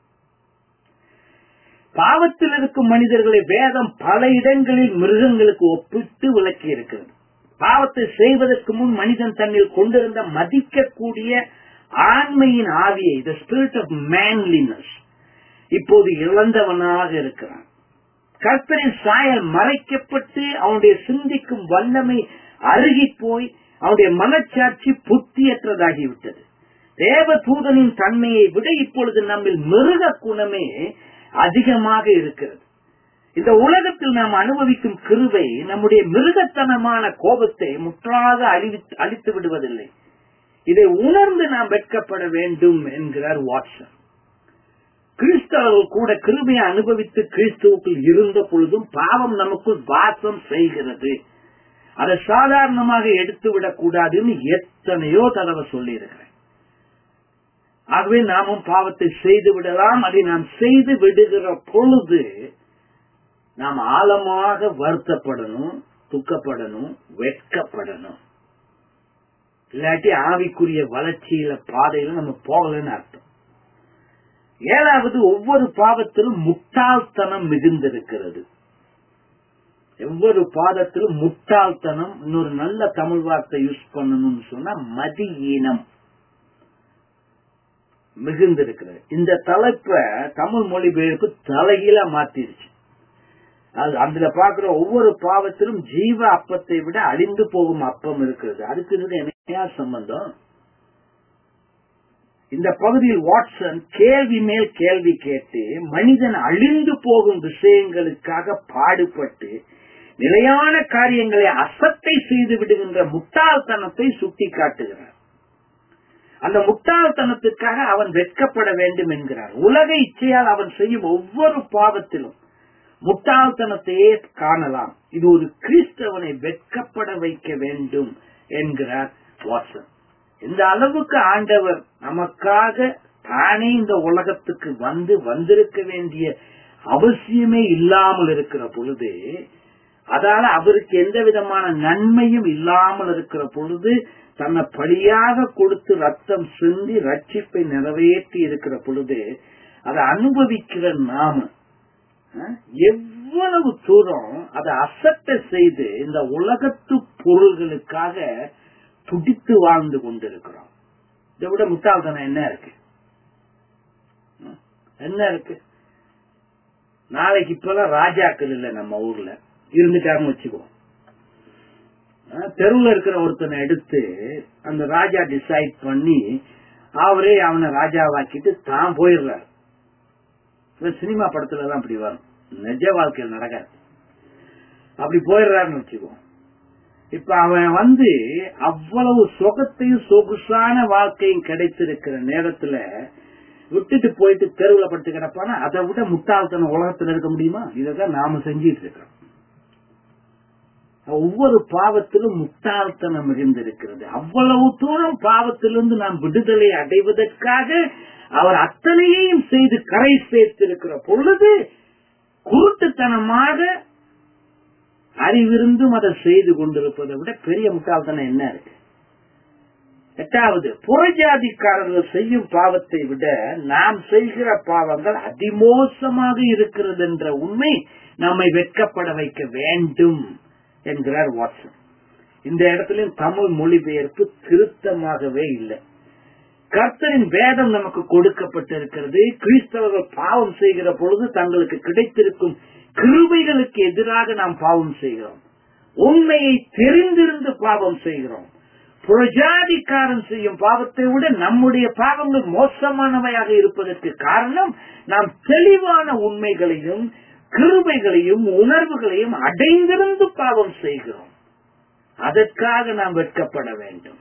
பாவத்தில் இருக்கும் மனிதர்களை வேதம் பல இடங்களில் மிருகங்களுக்கு ஒப்பிட்டு விளக்கி இருக்கிறது பாவத்தை செய்வதற்கு முன் மனிதன் தன்னில் கொண்டிருந்த மதிக்கக்கூடிய ஆண்மையின் ஆவியை த ஸ்பிரிட் ஆஃப் மேன்லினஸ் இப்போது இழந்தவனாக இருக்கிறான் கர்த்தரின் சாயல் மறைக்கப்பட்டு அவனுடைய சிந்திக்கும் வல்லமை அருகி போய் அவனுடைய மனச்சாட்சி புத்தியற்றதாகிவிட்டது தேவ தூதனின் தன்மையை விட இப்பொழுது நம்மில் மிருக குணமே அதிகமாக இருக்கிறது இந்த உலகத்தில் நாம் அனுபவிக்கும் கிருவை நம்முடைய மிருகத்தனமான கோபத்தை முற்றாக அழித்து விடுவதில்லை இதை உணர்ந்து நாம் வெட்கப்பட வேண்டும் என்கிறார் வாட்சன் கிறிஸ்தவர்கள் கூட கிருபையை அனுபவித்து கிறிஸ்துவுக்குள் இருந்த பொழுதும் பாவம் நமக்குள் வாசம் செய்கிறது அதை சாதாரணமாக எடுத்துவிடக் கூடாதுன்னு எத்தனையோ தடவை சொல்லி இருக்கிறேன் ஆகவே நாமும் பாவத்தை செய்து விடலாம் அதை நாம் செய்து விடுகிற பொழுது நாம் ஆழமாக வருத்தப்படணும் துக்கப்படணும் வெட்கப்படணும் இல்லாட்டி ஆவிக்குரிய வளர்ச்சியில பாதையில நம்ம போகலன்னு அர்த்தம் ஏழாவது ஒவ்வொரு பாவத்திலும் முட்டாள்தனம் மிகுந்திருக்கிறது ஒவ்வொரு பாதத்திலும் முட்டாள்தனம் இன்னொரு நல்ல தமிழ் வார்த்தை யூஸ் பண்ணணும்னு சொன்னா மதியீனம் மிகுந்திருக்கிறது இந்த தலைப்ப தமிழ் மொழிபெயர்ப்பு தலைகீழ மாத்திருச்சு அது அதுல பாக்குற ஒவ்வொரு பாவத்திலும் ஜீவ அப்பத்தை விட அழிந்து போகும் அப்பம் இருக்கிறது அதுக்கு இதுக்கு என்ன சம்பந்தம் இந்த பகுதியில் வாட்சன் கேள்வி மேல் கேள்வி கேட்டு மனிதன் அழிந்து போகும் விஷயங்களுக்காக பாடுபட்டு நிலையான காரியங்களை அசத்தை செய்து விடுகின்ற முட்டாள்தனத்தை சுட்டி காட்டுகிறார் அந்த முட்டாள்தனத்திற்காக அவன் வெட்கப்பட வேண்டும் என்கிறார் உலக இச்சையால் அவன் செய்யும் ஒவ்வொரு பாவத்திலும் முட்டாள்தனத்தையே காணலாம் இது ஒரு கிறிஸ்தவனை வெட்கப்பட வைக்க வேண்டும் என்கிறார் வாட்சன் இந்த அளவுக்கு ஆண்டவர் நமக்காக தானே இந்த உலகத்துக்கு வந்து வந்திருக்க வேண்டிய அவசியமே இல்லாமல் இருக்கிற பொழுது அதால அவருக்கு எந்த விதமான நன்மையும் இல்லாமல் இருக்கிற பொழுது தன்னை பழியாக கொடுத்து ரத்தம் சிந்தி ரட்சிப்பை நிறைவேற்றி இருக்கிற பொழுது அதை அனுபவிக்கிற நாம எவ்வளவு தூரம் அதை அசட்டை செய்து இந்த உலகத்து பொருள்களுக்காக துடித்து வாழ்ந்து கொண்டிருக்கிறோம் இதை விட முட்டாள்தனம் என்ன இருக்கு என்ன இருக்கு நாளைக்கு இப்பெல்லாம் ராஜாக்கள் இல்ல நம்ம ஊர்ல இருந்துட்டாருன்னு வச்சுக்குவோம் தெருவில் இருக்கிற ஒருத்தனை எடுத்து அந்த ராஜா டிசைட் பண்ணி அவரே அவனை ராஜாவாக்கிட்டு தான் போயிடுறாரு சினிமா படத்துல தான் அப்படி வரும் நிஜ வாழ்க்கையில் நடக்காது அப்படி போயிடுறாருன்னு வச்சுக்குவோம் இப்ப அவன் வந்து அவ்வளவு சுகத்தையும் சொகுசான வாழ்க்கையும் கிடைத்திருக்கிற நேரத்துல விட்டுட்டு போயிட்டு தெருவுல படுத்து கிடப்பானா அதை விட முட்டாள்தனம் உலகத்துல இருக்க முடியுமா இதான் நாம செஞ்சிட்டு இருக்கோம் ஒவ்வொரு பாவத்திலும் முட்டாள்தனம் மிகுந்திருக்கிறது அவ்வளவு தூரம் பாவத்திலிருந்து நாம் விடுதலை அடைவதற்காக அவர் அத்தனையையும் செய்து கரை சேர்த்திருக்கிற பொழுது குருட்டுத்தனமாக அறிவிருந்தும் அதை செய்து கொண்டிருப்பதை விட பெரிய முட்டாள்தனம் என்ன இருக்கு எட்டாவது புறஜாதிக்காரர்கள் செய்யும் பாவத்தை விட நாம் செய்கிற பாவங்கள் அதிமோசமாக இருக்கிறது என்ற உண்மை நம்மை வெட்கப்பட வைக்க வேண்டும் என்கிறார் வாட்சன் இந்த இடத்துலயும் தமிழ் மொழிபெயர்ப்பு திருத்தமாகவே இல்லை கர்த்தரின் வேதம் நமக்கு கொடுக்கப்பட்டிருக்கிறது கிறிஸ்தவர்கள் பாவம் செய்கிற பொழுது தங்களுக்கு கிடைத்திருக்கும் கிருபைகளுக்கு எதிராக நாம் பாவம் செய்கிறோம் உண்மையை தெரிந்திருந்து பாவம் செய்கிறோம் புரஜாதிக்காரன் செய்யும் பாவத்தை விட நம்முடைய பாவங்கள் மோசமானவையாக இருப்பதற்கு காரணம் நாம் தெளிவான உண்மைகளையும் கிருபைகளையும் உணர்வுகளையும் அடைந்திருந்து பாவம் செய்கிறோம் அதற்காக நாம் வெட்கப்பட வேண்டும்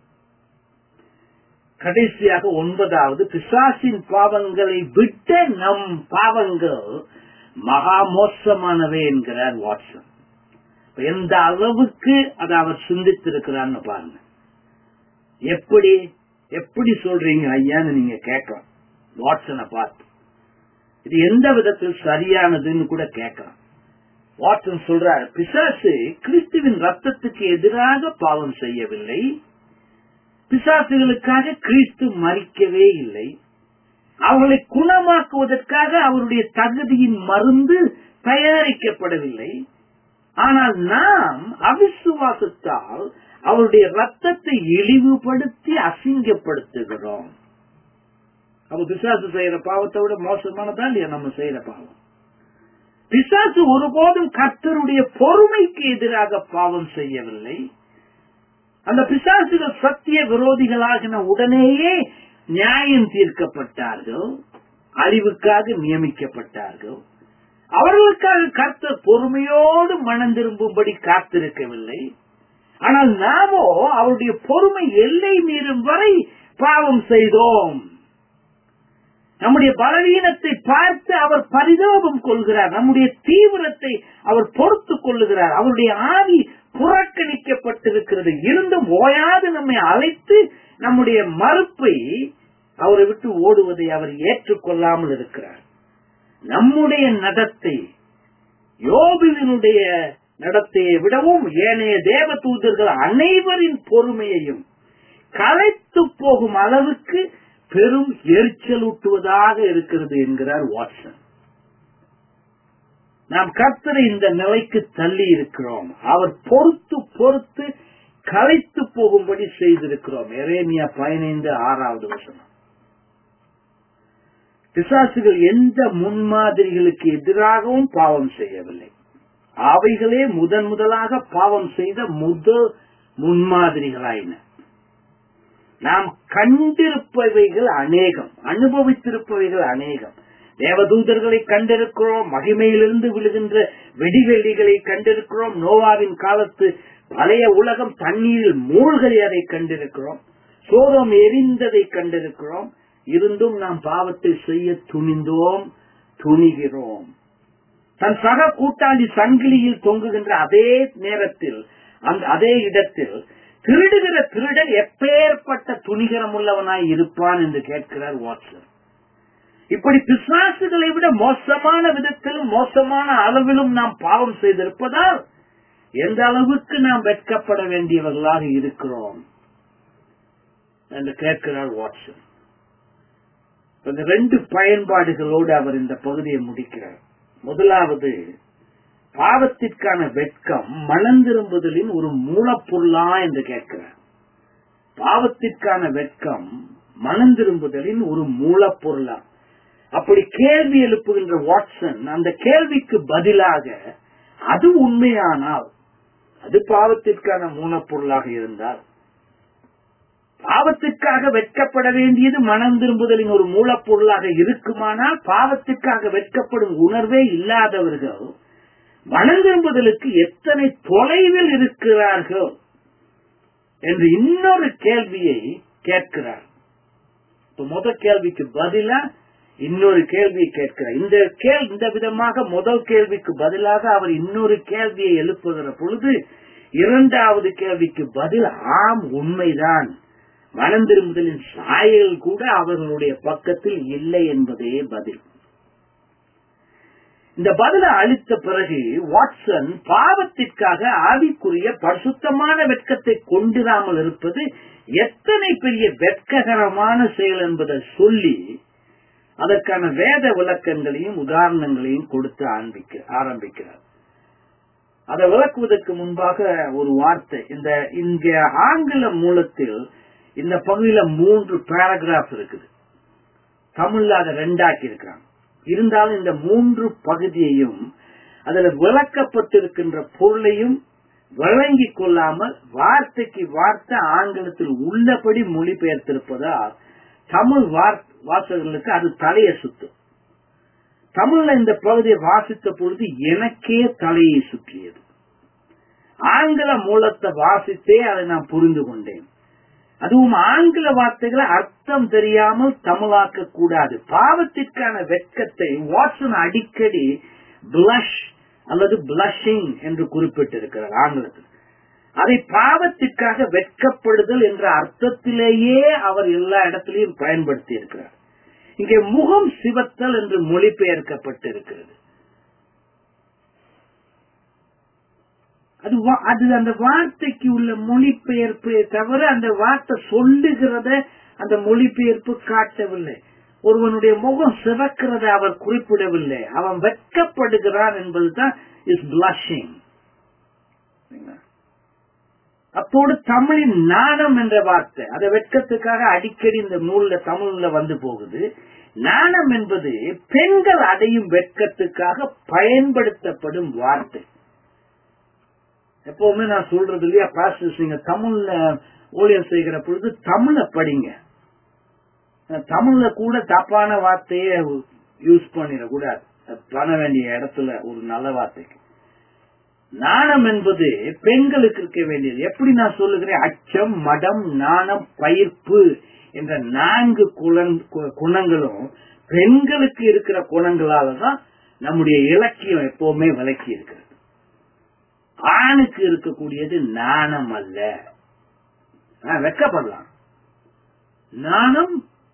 கடைசியாக ஒன்பதாவது பிசாசின் பாவங்களை விட்ட நம் பாவங்கள் மகா மோசமானவை என்கிறார் வாட்சன் எந்த அளவுக்கு அதை அவர் சிந்தித்திருக்கிறான்னு பாருங்க எப்படி எப்படி சொல்றீங்க ஐயான்னு நீங்க கேட்கலாம் வாட்சனை பார்த்து இது எந்த விதத்தில் சரியானதுன்னு கூட கேட்கலாம் வாட்சன் சொல்றார் பிசாசு கிறிஸ்துவின் ரத்தத்துக்கு எதிராக பாவம் செய்யவில்லை பிசாசுகளுக்காக கிறிஸ்து மறிக்கவே இல்லை அவர்களை குணமாக்குவதற்காக அவருடைய தகுதியின் மருந்து தயாரிக்கப்படவில்லை ஆனால் நாம் அவிசுவாசத்தால் அவருடைய ரத்தத்தை இழிவுபடுத்தி அசிங்கப்படுத்துகிறோம் அப்ப பிசாசு செய்யற பாவத்தை விட மோசமானதா இல்லையா நம்ம செய்யற பாவம் பிசாசு ஒருபோதும் கர்த்தருடைய பொறுமைக்கு எதிராக பாவம் செய்யவில்லை அந்த பிசாசுகள் சத்திய விரோதிகளாகின உடனேயே நியாயம் தீர்க்கப்பட்டார்கள் அழிவுக்காக நியமிக்கப்பட்டார்கள் அவர்களுக்காக கர்த்தர் பொறுமையோடு மனம் திரும்பும்படி காத்திருக்கவில்லை ஆனால் நாமோ அவருடைய பொறுமை எல்லை மீறும் வரை பாவம் செய்தோம் நம்முடைய பலவீனத்தை பார்த்து அவர் பரிதாபம் கொள்கிறார் நம்முடைய தீவிரத்தை அவர் பொறுத்து கொள்ளுகிறார் அவருடைய ஆவி புறக்கணிக்கப்பட்டிருக்கிறது இருந்தும் ஓயாது நம்மை அழைத்து நம்முடைய மறுப்பை அவரை விட்டு ஓடுவதை அவர் ஏற்றுக்கொள்ளாமல் இருக்கிறார் நம்முடைய நடத்தை யோபுவினுடைய நடத்தையை விடவும் ஏனைய தேவ தூதர்கள் அனைவரின் பொறுமையையும் கலைத்து போகும் அளவுக்கு பெரும் எரிச்சலூட்டுவதாக இருக்கிறது என்கிறார் வாட்சன் நாம் கர்த்தரை இந்த நிலைக்கு தள்ளி இருக்கிறோம் அவர் பொறுத்து பொறுத்து கலைத்து போகும்படி செய்திருக்கிறோம் எரேமியா பதினைந்து ஆறாவது வசனம் பிசாசுகள் எந்த முன்மாதிரிகளுக்கு எதிராகவும் பாவம் செய்யவில்லை அவைகளே முதன் முதலாக பாவம் செய்த முதல் முன்மாதிரிகளாயின நாம் கண்டிருப்பவைகள் அநேகம் அனுபவித்திருப்பவைகள் அநேகம் தேவதூதர்களை கண்டிருக்கிறோம் மகிமையிலிருந்து விழுகின்ற வெடிவெளிகளை கண்டிருக்கிறோம் நோவாவின் காலத்து பழைய உலகம் தண்ணீரில் மூழ்கதை கண்டிருக்கிறோம் சோதம் எரிந்ததை கண்டிருக்கிறோம் இருந்தும் நாம் பாவத்தை செய்ய துணிந்தோம் துணிகிறோம் தன் சக கூட்டாளி சங்கிலியில் தொங்குகின்ற அதே நேரத்தில் அந்த அதே இடத்தில் திருடுகிற திருடன் எப்பேற்பட்ட துணிகரம் உள்ளவனாய் இருப்பான் என்று கேட்கிறார் வாட்சர் இப்படி பிசாசுகளை விட மோசமான விதத்திலும் மோசமான அளவிலும் நாம் பாவம் செய்திருப்பதால் எந்த அளவுக்கு நாம் வெட்கப்பட வேண்டியவர்களாக இருக்கிறோம் என்று கேட்கிறார் வாட்சன் இந்த ரெண்டு பயன்பாடுகளோடு அவர் இந்த பகுதியை முடிக்கிறார் முதலாவது பாவத்திற்கான வெட்கம் மனந்திரும்புதலின் ஒரு மூலப்பொருளா என்று கேட்கிறார் பாவத்திற்கான வெட்கம் மனந்திரும்புதலின் ஒரு மூலப்பொருளா அப்படி கேள்வி எழுப்புகின்ற வாட்சன் அந்த கேள்விக்கு பதிலாக அது உண்மையானால் அது பாவத்திற்கான மூலப்பொருளாக இருந்தால் பாவத்திற்காக வெட்கப்பட வேண்டியது மனம் திரும்புதலின் ஒரு மூலப்பொருளாக இருக்குமானால் பாவத்திற்காக வெட்கப்படும் உணர்வே இல்லாதவர்கள் மனம் திரும்புதலுக்கு எத்தனை தொலைவில் இருக்கிறார்கள் என்று இன்னொரு கேள்வியை கேட்கிறார் இப்ப முதல் கேள்விக்கு பதிலா இன்னொரு கேள்வியை கேட்கிறார் இந்த கேள் இந்த விதமாக முதல் கேள்விக்கு பதிலாக அவர் இன்னொரு கேள்வியை எழுப்புகிற பொழுது இரண்டாவது கேள்விக்கு பதில் ஆம் உண்மைதான் மனம் திரும்புதலின் சாயல் கூட அவர்களுடைய பக்கத்தில் இல்லை என்பதே பதில் இந்த பதிலை அளித்த பிறகு வாட்சன் பாவத்திற்காக ஆவிக்குரிய பரிசுத்தமான வெட்கத்தை கொண்டிராமல் இருப்பது எத்தனை பெரிய வெட்ககரமான செயல் என்பதை சொல்லி அதற்கான வேத விளக்கங்களையும் உதாரணங்களையும் கொடுத்து ஆரம்பிக்க ஆரம்பிக்கிறார் அதை விளக்குவதற்கு முன்பாக ஒரு வார்த்தை இந்த இங்க ஆங்கில மூலத்தில் இந்த பகுதியில மூன்று பேராகிராஃப் இருக்குது தமிழ்ல அதை ரெண்டாக்கி இருக்கிறாங்க இருந்தாலும் இந்த மூன்று பகுதியையும் அதுல விளக்கப்பட்டிருக்கின்ற பொருளையும் வழங்கிக் கொள்ளாமல் வார்த்தைக்கு வார்த்தை ஆங்கிலத்தில் உள்ளபடி மொழிபெயர்த்திருப்பதால் தமிழ் வாசகர்களுக்கு அது தலையை சுத்தும் தமிழ்ல இந்த பகுதியை வாசித்த பொழுது எனக்கே தலையை சுற்றியது ஆங்கில மூலத்தை வாசித்தே அதை நான் புரிந்து கொண்டேன் அதுவும் ஆங்கில வார்த்தைகளை அர்த்தம் தெரியாமல் தமிழாக்க கூடாது பாவத்திற்கான வெட்கத்தை வாட்சன் அடிக்கடி பிளஷ் அல்லது பிளஷிங் என்று குறிப்பிட்டிருக்கிறார் ஆங்கிலத்தில் அதை பாவத்திற்காக வெட்கப்படுதல் என்ற அர்த்தத்திலேயே அவர் எல்லா இடத்திலையும் பயன்படுத்தி இருக்கிறார் இங்கே முகம் சிவத்தல் என்று மொழிபெயர்க்கப்பட்டிருக்கிறது அது அது அந்த வார்த்தைக்கு உள்ள மொழிபெயர்ப்பே தவிர அந்த வார்த்தை சொல்லுகிறத அந்த மொழிபெயர்ப்பு காட்டவில்லை ஒருவனுடைய முகம் சிவக்கிறத அவர் குறிப்பிடவில்லை அவன் வெட்கப்படுகிறான் என்பதுதான் இஸ் பிளஷிங் அப்போது தமிழின் நாணம் என்ற வார்த்தை அதை வெட்கத்துக்காக அடிக்கடி இந்த நூல்ல தமிழ்ல வந்து போகுது நாணம் என்பது பெண்கள் அடையும் வெட்கத்துக்காக பயன்படுத்தப்படும் வார்த்தை எப்பவுமே நான் சொல்றது இல்லையா பாஸ்டர்ஸ் நீங்க தமிழ்ல ஊழியம் செய்கிற பொழுது தமிழ படிங்க தமிழ்ல கூட தப்பான வார்த்தையே யூஸ் பண்ணிடக்கூடாது பண்ண வேண்டிய இடத்துல ஒரு நல்ல வார்த்தைக்கு நாணம் என்பது பெண்களுக்கு இருக்க வேண்டியது எப்படி நான் சொல்லுகிறேன் அச்சம் மடம் நாணம் பயிர்ப்பு என்ற நான்கு குணங்களும் பெண்களுக்கு இருக்கிற குணங்களால தான் நம்முடைய இலக்கியம் எப்பவுமே விளக்கி இருக்கிறது ஆணுக்கு இருக்கக்கூடியது நாணம் அல்ல வெக்கப்படலாம் நாணம்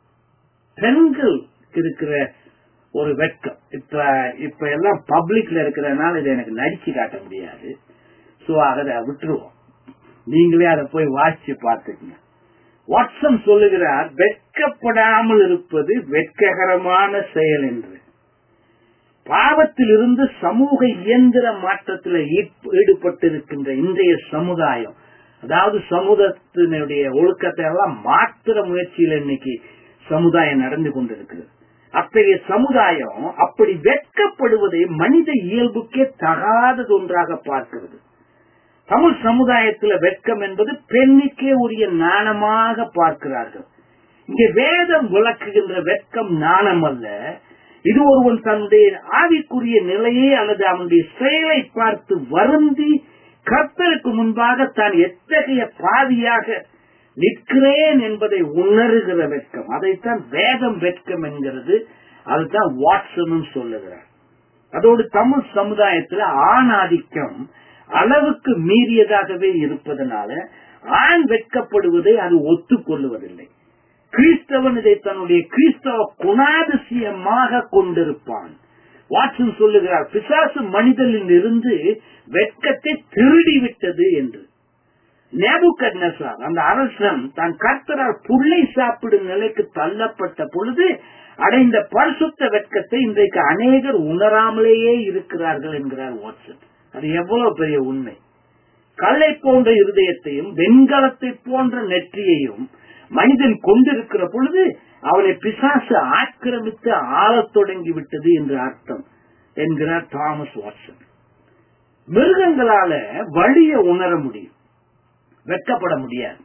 பெண்களுக்கு இருக்கிற ஒரு வெட்கம் இப்ப இப்ப எல்லாம் பப்ளிக்ல இருக்கிறதுனால இதை எனக்கு நடிச்சு காட்ட முடியாது சோ அதை விட்டுருவோம் நீங்களே அதை போய் வாசிச்சு பார்த்துக்கங்க வாட்சம் சொல்லுகிறார் வெட்கப்படாமல் இருப்பது வெட்ககரமான செயல் என்று பாவத்திலிருந்து சமூக இயந்திர மாற்றத்தில் ஈடுபட்டிருக்கின்ற இன்றைய சமுதாயம் அதாவது சமூகத்தினுடைய ஒழுக்கத்தை எல்லாம் மாற்றுற முயற்சியில் இன்னைக்கு சமுதாயம் நடந்து கொண்டிருக்கிறது அத்தகைய சமுதாயம் அப்படி வெட்கப்படுவதை மனித இயல்புக்கே தகாதது ஒன்றாக பார்க்கிறது தமிழ் சமுதாயத்தில் வெட்கம் என்பது பெண்ணுக்கே உரிய நாணமாக பார்க்கிறார்கள் இங்கே வேதம் விளக்குகின்ற வெட்கம் நாணம் அல்ல இது ஒருவன் தன்னுடைய ஆவிக்குரிய நிலையை அல்லது அவனுடைய செயலை பார்த்து வருந்தி கர்த்தருக்கு முன்பாக தான் எத்தகைய பாவியாக நிற்கிறேன் என்பதை உணர்கிற வெட்கம் அதைத்தான் வேதம் வெட்கம் என்கிறது அதுதான் வாட்சனும் சொல்லுகிறார் அதோடு தமிழ் சமுதாயத்தில் ஆணாதிக்கம் அளவுக்கு மீறியதாகவே இருப்பதனால ஆண் வெட்கப்படுவதை அது ஒத்துக்கொள்ளுவதில்லை கிறிஸ்தவன் இதை தன்னுடைய கிறிஸ்தவ குணாதிசயமாக கொண்டிருப்பான் வாட்சன் சொல்லுகிறார் பிசாசு மனிதனில் இருந்து வெட்கத்தை திருடி விட்டது என்று நேபுகட்னசார் அந்த அரசன் தான் கர்த்தரால் புள்ளை சாப்பிடும் நிலைக்கு தள்ளப்பட்ட பொழுது அடைந்த பரிசுத்த வெட்கத்தை இன்றைக்கு அநேகர் உணராமலேயே இருக்கிறார்கள் என்கிறார் வாட்சன் அது எவ்வளவு பெரிய உண்மை கல்லை போன்ற இருதயத்தையும் வெண்கலத்தை போன்ற நெற்றியையும் மனிதன் கொண்டிருக்கிற பொழுது அவனை பிசாசு ஆக்கிரமித்து ஆளத் தொடங்கி விட்டது என்று அர்த்தம் என்கிறார் தாமஸ் வாட்சன் மிருகங்களால வழிய உணர முடியும் வெட்கப்பட முடியாது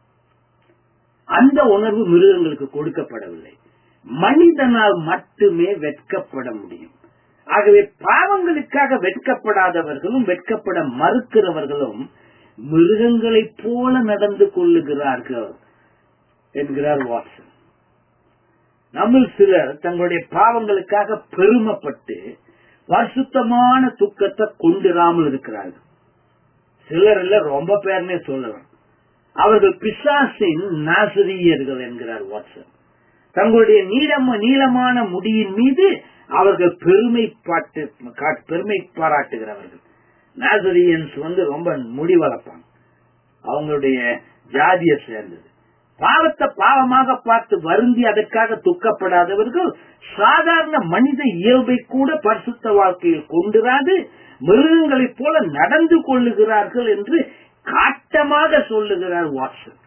அந்த உணர்வு மிருகங்களுக்கு கொடுக்கப்படவில்லை மனிதனால் மட்டுமே வெட்கப்பட முடியும் ஆகவே பாவங்களுக்காக வெட்கப்படாதவர்களும் வெட்கப்பட மறுக்கிறவர்களும் மிருகங்களைப் போல நடந்து கொள்ளுகிறார்கள் என்கிறார் வாட்சன் நம்மில் சிலர் தங்களுடைய பாவங்களுக்காக பெருமைப்பட்டு பரிசுத்தமான துக்கத்தை கொண்டிராமல் இருக்கிறார்கள் சிலர் இல்ல ரொம்ப பேர்னே சொல்லலாம் அவர்கள் பிசாசின் நாசிரியர்கள் என்கிறார் வாட்சன் தங்களுடைய நீளம நீளமான முடியின் மீது அவர்கள் பெருமை பாட்டு பெருமை பாராட்டுகிறவர்கள் நாசரியன்ஸ் வந்து ரொம்ப முடி வளர்ப்பாங்க அவங்களுடைய ஜாதியை சேர்ந்தது பாவத்தை பாவமாக பார்த்து வருந்தி அதற்காக துக்கப்படாதவர்கள் சாதாரண மனித இயல்பை கூட பரிசுத்த வாழ்க்கையில் கொண்டிராது மிருகங்களைப் போல நடந்து கொள்ளுகிறார்கள் என்று காட்டமாக சொல்லுகிறார் வாட்சன்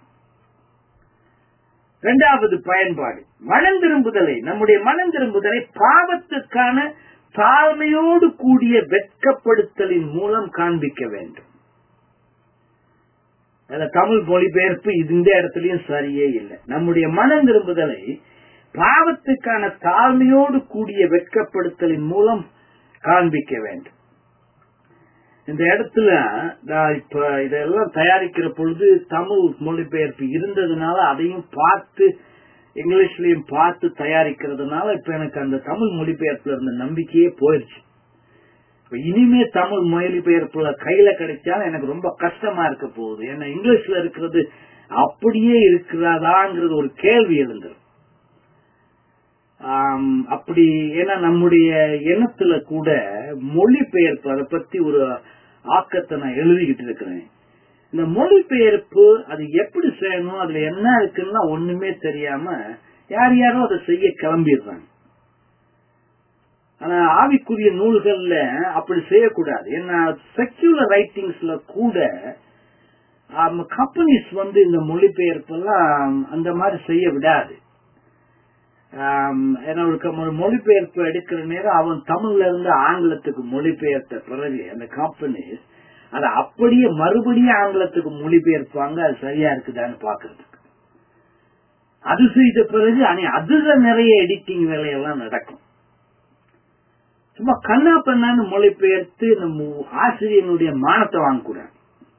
இரண்டாவது பயன்பாடு மனம் திரும்புதலை நம்முடைய மனம் திரும்புதலை பாவத்துக்கான தாழ்மையோடு கூடிய வெட்கப்படுத்தலின் மூலம் காண்பிக்க வேண்டும் தமிழ் மொழிபெயர்ப்பு இந்த இடத்துலயும் சரியே இல்லை நம்முடைய மனம் திரும்புதலை பாவத்துக்கான தாழ்மையோடு கூடிய வெட்கப்படுத்தலின் மூலம் காண்பிக்க வேண்டும் இந்த இடத்துல நான் இப்ப இதெல்லாம் தயாரிக்கிற பொழுது தமிழ் மொழிபெயர்ப்பு இருந்ததுனால அதையும் பார்த்து இங்கிலீஷ்லயும் பார்த்து தயாரிக்கிறதுனால இப்ப எனக்கு அந்த தமிழ் மொழிபெயர்ப்புல இருந்த நம்பிக்கையே போயிருச்சு இப்ப இனிமே தமிழ் மொழிபெயர்ப்புல கையில கிடைச்சாலும் எனக்கு ரொம்ப கஷ்டமா இருக்க போகுது ஏன்னா இங்கிலீஷ்ல இருக்கிறது அப்படியே இருக்கிறதாங்கிறது ஒரு கேள்வி எழுந்துரும் அப்படி ஏன்னா நம்முடைய எண்ணத்துல கூட மொழிபெயர்ப்பு அதை பத்தி ஒரு ஆக்கத்தை நான் எழுதிக்கிட்டு இருக்கிறேன் இந்த மொழிபெயர்ப்பு அது எப்படி செய்யணும் அதுல என்ன இருக்குன்னா ஒண்ணுமே தெரியாம யார் யாரோ அதை செய்ய கிளம்பிடுறாங்க ஆனா ஆவிக்குரிய நூல்கள்ல அப்படி செய்யக்கூடாது ஏன்னா செக்யூலர் ரைட்டிங்ஸ்ல கூட கம்பெனிஸ் வந்து இந்த மொழிபெயர்ப்பு எல்லாம் அந்த மாதிரி செய்ய விடாது ஏன்னா ஒரு மொழிபெயர்ப்பு எடுக்கிற நேரம் அவன் தமிழ்ல இருந்து ஆங்கிலத்துக்கு மொழிபெயர்த்த பிறகு அந்த கம்பெனிஸ் அதை அப்படியே மறுபடியும் ஆங்கிலத்துக்கு மொழிபெயர்ப்பாங்க அது சரியா இருக்குதான்னு பாக்குறதுக்கு அது செய்த பிறகு அதுல நிறைய எடிட்டிங் வேலையெல்லாம் நடக்கும் சும்மா கண்ணா பண்ணான்னு மொழிபெயர்த்து நம்ம ஆசிரியனுடைய மானத்தை வாங்கக்கூடாது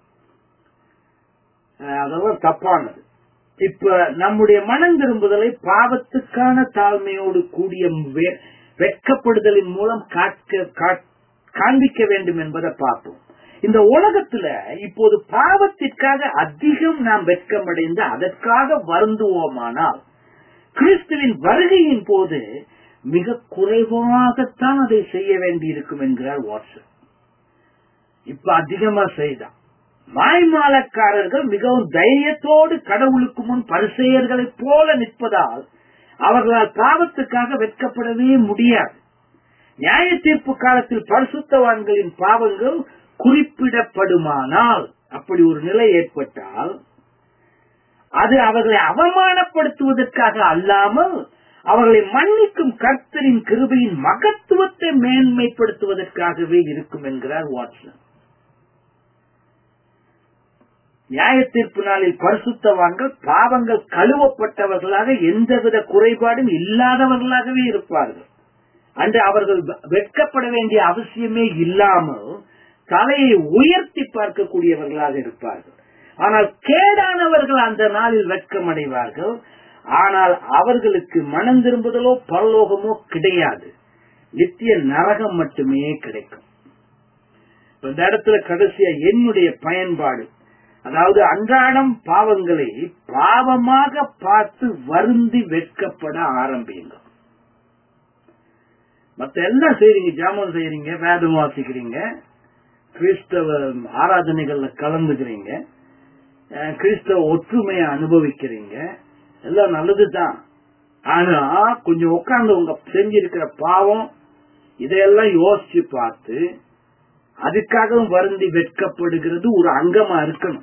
அதெல்லாம் தப்பானது இப்ப நம்முடைய மனம் திரும்புதலை பாவத்துக்கான தாழ்மையோடு கூடிய வெட்கப்படுதலின் மூலம் காண்பிக்க வேண்டும் என்பதை பார்ப்போம் இந்த உலகத்துல இப்போது பாவத்திற்காக அதிகம் நாம் வெட்கமடைந்து அதற்காக வருந்துவோமானால் கிறிஸ்துவின் வருகையின் போது மிக குறைவாகத்தான் அதை செய்ய வேண்டி இருக்கும் என்கிறார் வாட்ஸ்அப் இப்ப அதிகமா செய்தான் மாய்மாலக்காரர்கள் மிகவும் தைரியத்தோடு கடவுளுக்கு முன் பரிசெயர்களைப் போல நிற்பதால் அவர்களால் பாவத்துக்காக வெட்கப்படவே முடியாது நியாய தீர்ப்பு காலத்தில் பரிசுத்தவான்களின் பாவங்கள் குறிப்பிடப்படுமானால் அப்படி ஒரு நிலை ஏற்பட்டால் அது அவர்களை அவமானப்படுத்துவதற்காக அல்லாமல் அவர்களை மன்னிக்கும் கர்த்தரின் கிருபையின் மகத்துவத்தை மேன்மைப்படுத்துவதற்காகவே இருக்கும் என்கிறார் வாட்சன் நியாய தீர்ப்பு நாளில் பரிசுத்தவான்கள் பாவங்கள் கழுவப்பட்டவர்களாக எந்தவித குறைபாடும் இல்லாதவர்களாகவே இருப்பார்கள் அன்று அவர்கள் வெட்கப்பட வேண்டிய அவசியமே இல்லாமல் தலையை உயர்த்தி பார்க்கக்கூடியவர்களாக இருப்பார்கள் ஆனால் கேடானவர்கள் அந்த நாளில் வெட்கமடைவார்கள் ஆனால் அவர்களுக்கு மனம் திரும்புதலோ பரலோகமோ கிடையாது நித்திய நரகம் மட்டுமே கிடைக்கும் இந்த இடத்துல கடைசியா என்னுடைய பயன்பாடு அதாவது அன்றாடம் பாவங்களை பாவமாக பார்த்து வருந்தி வெட்கப்பட ஆரம்பியுங்க மத்த எல்லாம் செய்றீங்க ஜாமம் செய்யறீங்க வேதம் வாசிக்கிறீங்க கிறிஸ்தவ ஆராதனைகள்ல கலந்துக்கிறீங்க கிறிஸ்தவ ஒற்றுமையை அனுபவிக்கிறீங்க எல்லாம் நல்லதுதான் ஆனா கொஞ்சம் உட்கார்ந்து உங்க செஞ்சிருக்கிற பாவம் இதையெல்லாம் யோசிச்சு பார்த்து அதுக்காகவும் வருந்தி வெட்கப்படுகிறது ஒரு அங்கமா இருக்கணும்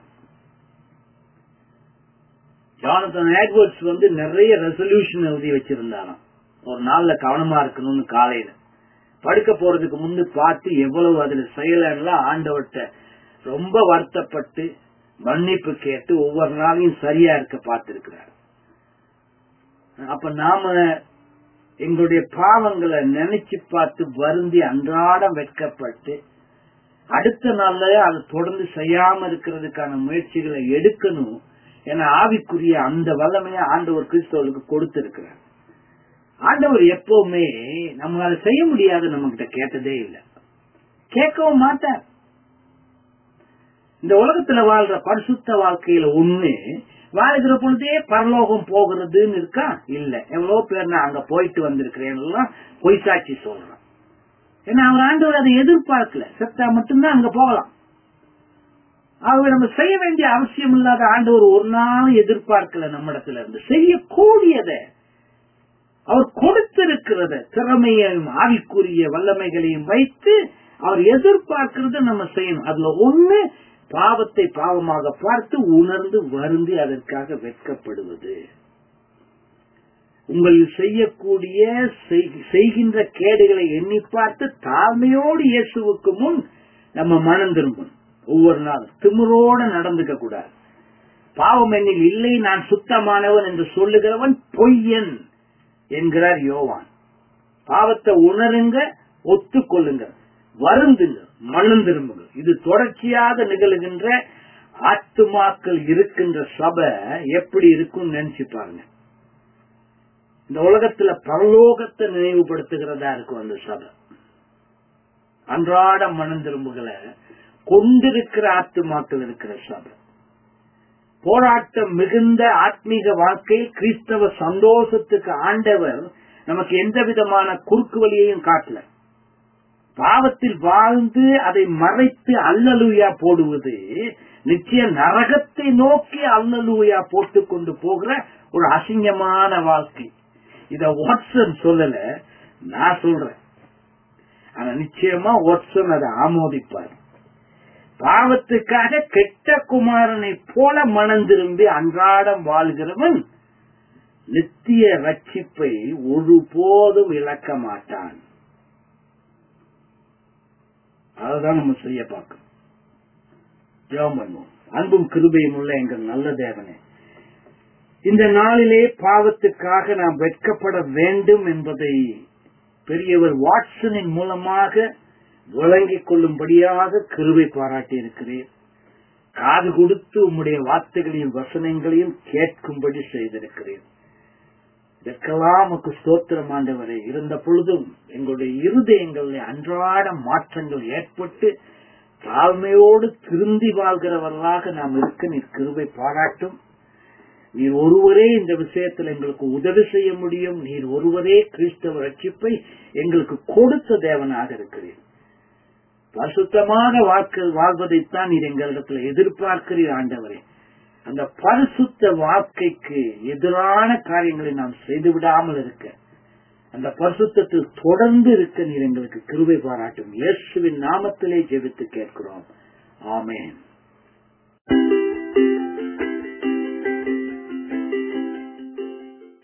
ஜானதன் ஆட்வர்ட்ஸ் வந்து நிறைய ரெசல்யூஷன் எழுதி வச்சிருந்தாராம் ஒரு நாள்ல கவனமா இருக்கணும்னு காலையில படுக்க போறதுக்கு முன்னு பார்த்து எவ்வளவு அதுல செய்யலாம் ஆண்டவர்கிட்ட ரொம்ப வருத்தப்பட்டு மன்னிப்பு கேட்டு ஒவ்வொரு நாளையும் சரியா இருக்க பார்த்திருக்கிறார் அப்ப நாம எங்களுடைய பாவங்களை நினைச்சு பார்த்து வருந்தி அன்றாடம் வெட்கப்பட்டு அடுத்த நாள்ல அதை தொடர்ந்து செய்யாம இருக்கிறதுக்கான முயற்சிகளை எடுக்கணும் என ஆவிக்குரிய அந்த வல்லமையை ஆண்டவர் கிறிஸ்தவர்களுக்கு கொடுத்திருக்கிறார் ஆண்டவர் எப்பவுமே நம்ம அதை செய்ய முடியாது நம்ம கிட்ட கேட்டதே இல்லை கேட்கவும் மாட்டார் இந்த உலகத்துல வாழ்ற பரிசுத்த வாழ்க்கையில ஒண்ணு வாழ்கிற பொழுதே பரலோகம் போகிறதுன்னு இருக்கா இல்ல எவ்வளவு பேர் நான் அங்க போயிட்டு வந்திருக்கிறேன் எல்லாம் பொய் சாட்சி சொல்றான் ஏன்னா அவர் ஆண்டவர் அதை எதிர்பார்க்கல செத்தா மட்டும்தான் அங்க போகலாம் அவர் நம்ம செய்ய வேண்டிய அவசியம் இல்லாத ஆண்டவர் ஒரு நாள் எதிர்பார்க்கல நம்மிடத்துல இருந்து செய்யக்கூடியதை அவர் கொடுத்திருக்கிறத திறமையையும் ஆவிக்குரிய வல்லமைகளையும் வைத்து அவர் எதிர்பார்க்கிறத நம்ம செய்யணும் அதுல ஒண்ணு பாவத்தை பாவமாக பார்த்து உணர்ந்து வருந்தி அதற்காக வெட்கப்படுவது உங்கள் செய்யக்கூடிய செய்கின்ற கேடுகளை எண்ணி பார்த்து தாழ்மையோடு இயேசுவுக்கு முன் நம்ம மனம் திரும்பணும் ஒவ்வொரு நாளும் திமிரோட நடந்துக்க கூடாது பாவம் என்னில் இல்லை நான் சுத்தமானவன் என்று சொல்லுகிறவன் பொய்யன் என்கிறார் யோவான் பாவத்தை உணருங்க ஒத்துக்கொள்ளுங்க வருந்துங்க மனம் திரும்புங்க இது தொடர்ச்சியாக நிகழ்கின்ற ஆத்துமாக்கள் இருக்கின்ற சபை எப்படி இருக்கும் நினைச்சு பாருங்க இந்த உலகத்துல பரலோகத்தை நினைவுபடுத்துகிறதா இருக்கும் அந்த சபை அன்றாட மனம் திரும்புகளை கொண்டிருக்கிற ஆத்துமாக்கள் இருக்கிற சபை போராட்டம் மிகுந்த ஆத்மீக வாழ்க்கையில் கிறிஸ்தவ சந்தோஷத்துக்கு ஆண்டவர் நமக்கு எந்த விதமான குறுக்கு வழியையும் காட்டல பாவத்தில் வாழ்ந்து அதை மறைத்து அல்லலுயா போடுவது நிச்சய நரகத்தை நோக்கி அல்லலுயா போட்டு கொண்டு போகிற ஒரு அசிங்கமான வாழ்க்கை இத வாட்சன் சொல்லல நான் சொல்றேன் ஆனா நிச்சயமா வாட்சன் அதை ஆமோதிப்பார் பாவத்துக்காக கெட்ட குமாரனை போல மனம் திரும்பி அன்றாடம் வாழ்கிறவன் நித்திய ரட்சிப்பை ஒருபோதும் இழக்க மாட்டான் அதுதான் நம்ம செய்ய பார்க்கணும் ஜெபம் பண்ணுவோம் அன்பும் கிருபையும் உள்ள எங்கள் நல்ல தேவனே இந்த நாளிலே பாவத்துக்காக நாம் வெட்கப்பட வேண்டும் என்பதை பெரியவர் வாட்சனின் மூலமாக விளங்கிக் கொள்ளும்படியாக கிருபை பாராட்டி இருக்கிறேன் காது கொடுத்து உம்முடைய வார்த்தைகளையும் வசனங்களையும் கேட்கும்படி செய்திருக்கிறேன் இதற்கெல்லாம் உமக்கு ஸ்தோத்திரம் ஆண்டவரே இருந்த பொழுதும் எங்களுடைய இருதயங்களில் அன்றாட மாற்றங்கள் ஏற்பட்டு தாழ்மையோடு திருந்தி வாழ்கிறவர்களாக நாம் இருக்க நீர் கிருபை பாராட்டும் நீர் ஒருவரே இந்த விஷயத்தில் எங்களுக்கு உதவி செய்ய முடியும் நீர் ஒருவரே கிறிஸ்தவ ரட்சிப்பை எங்களுக்கு கொடுத்த தேவனாக இருக்கிறீர் பரிசுத்தமாக வாழ்க்கை வாழ்வதைத்தான் நீர் எங்களிடத்துல எதிர்பார்க்கிறீர் ஆண்டவரே அந்த பரிசுத்த வாழ்க்கைக்கு எதிரான காரியங்களை நாம் செய்து விடாமல் இருக்க அந்த பரிசுத்தத்தில் தொடர்ந்து இருக்க நீர் எங்களுக்கு கிருபை பாராட்டும் இயேசுவின் நாமத்திலே ஜெபித்து கேட்கிறோம் ஆமேன்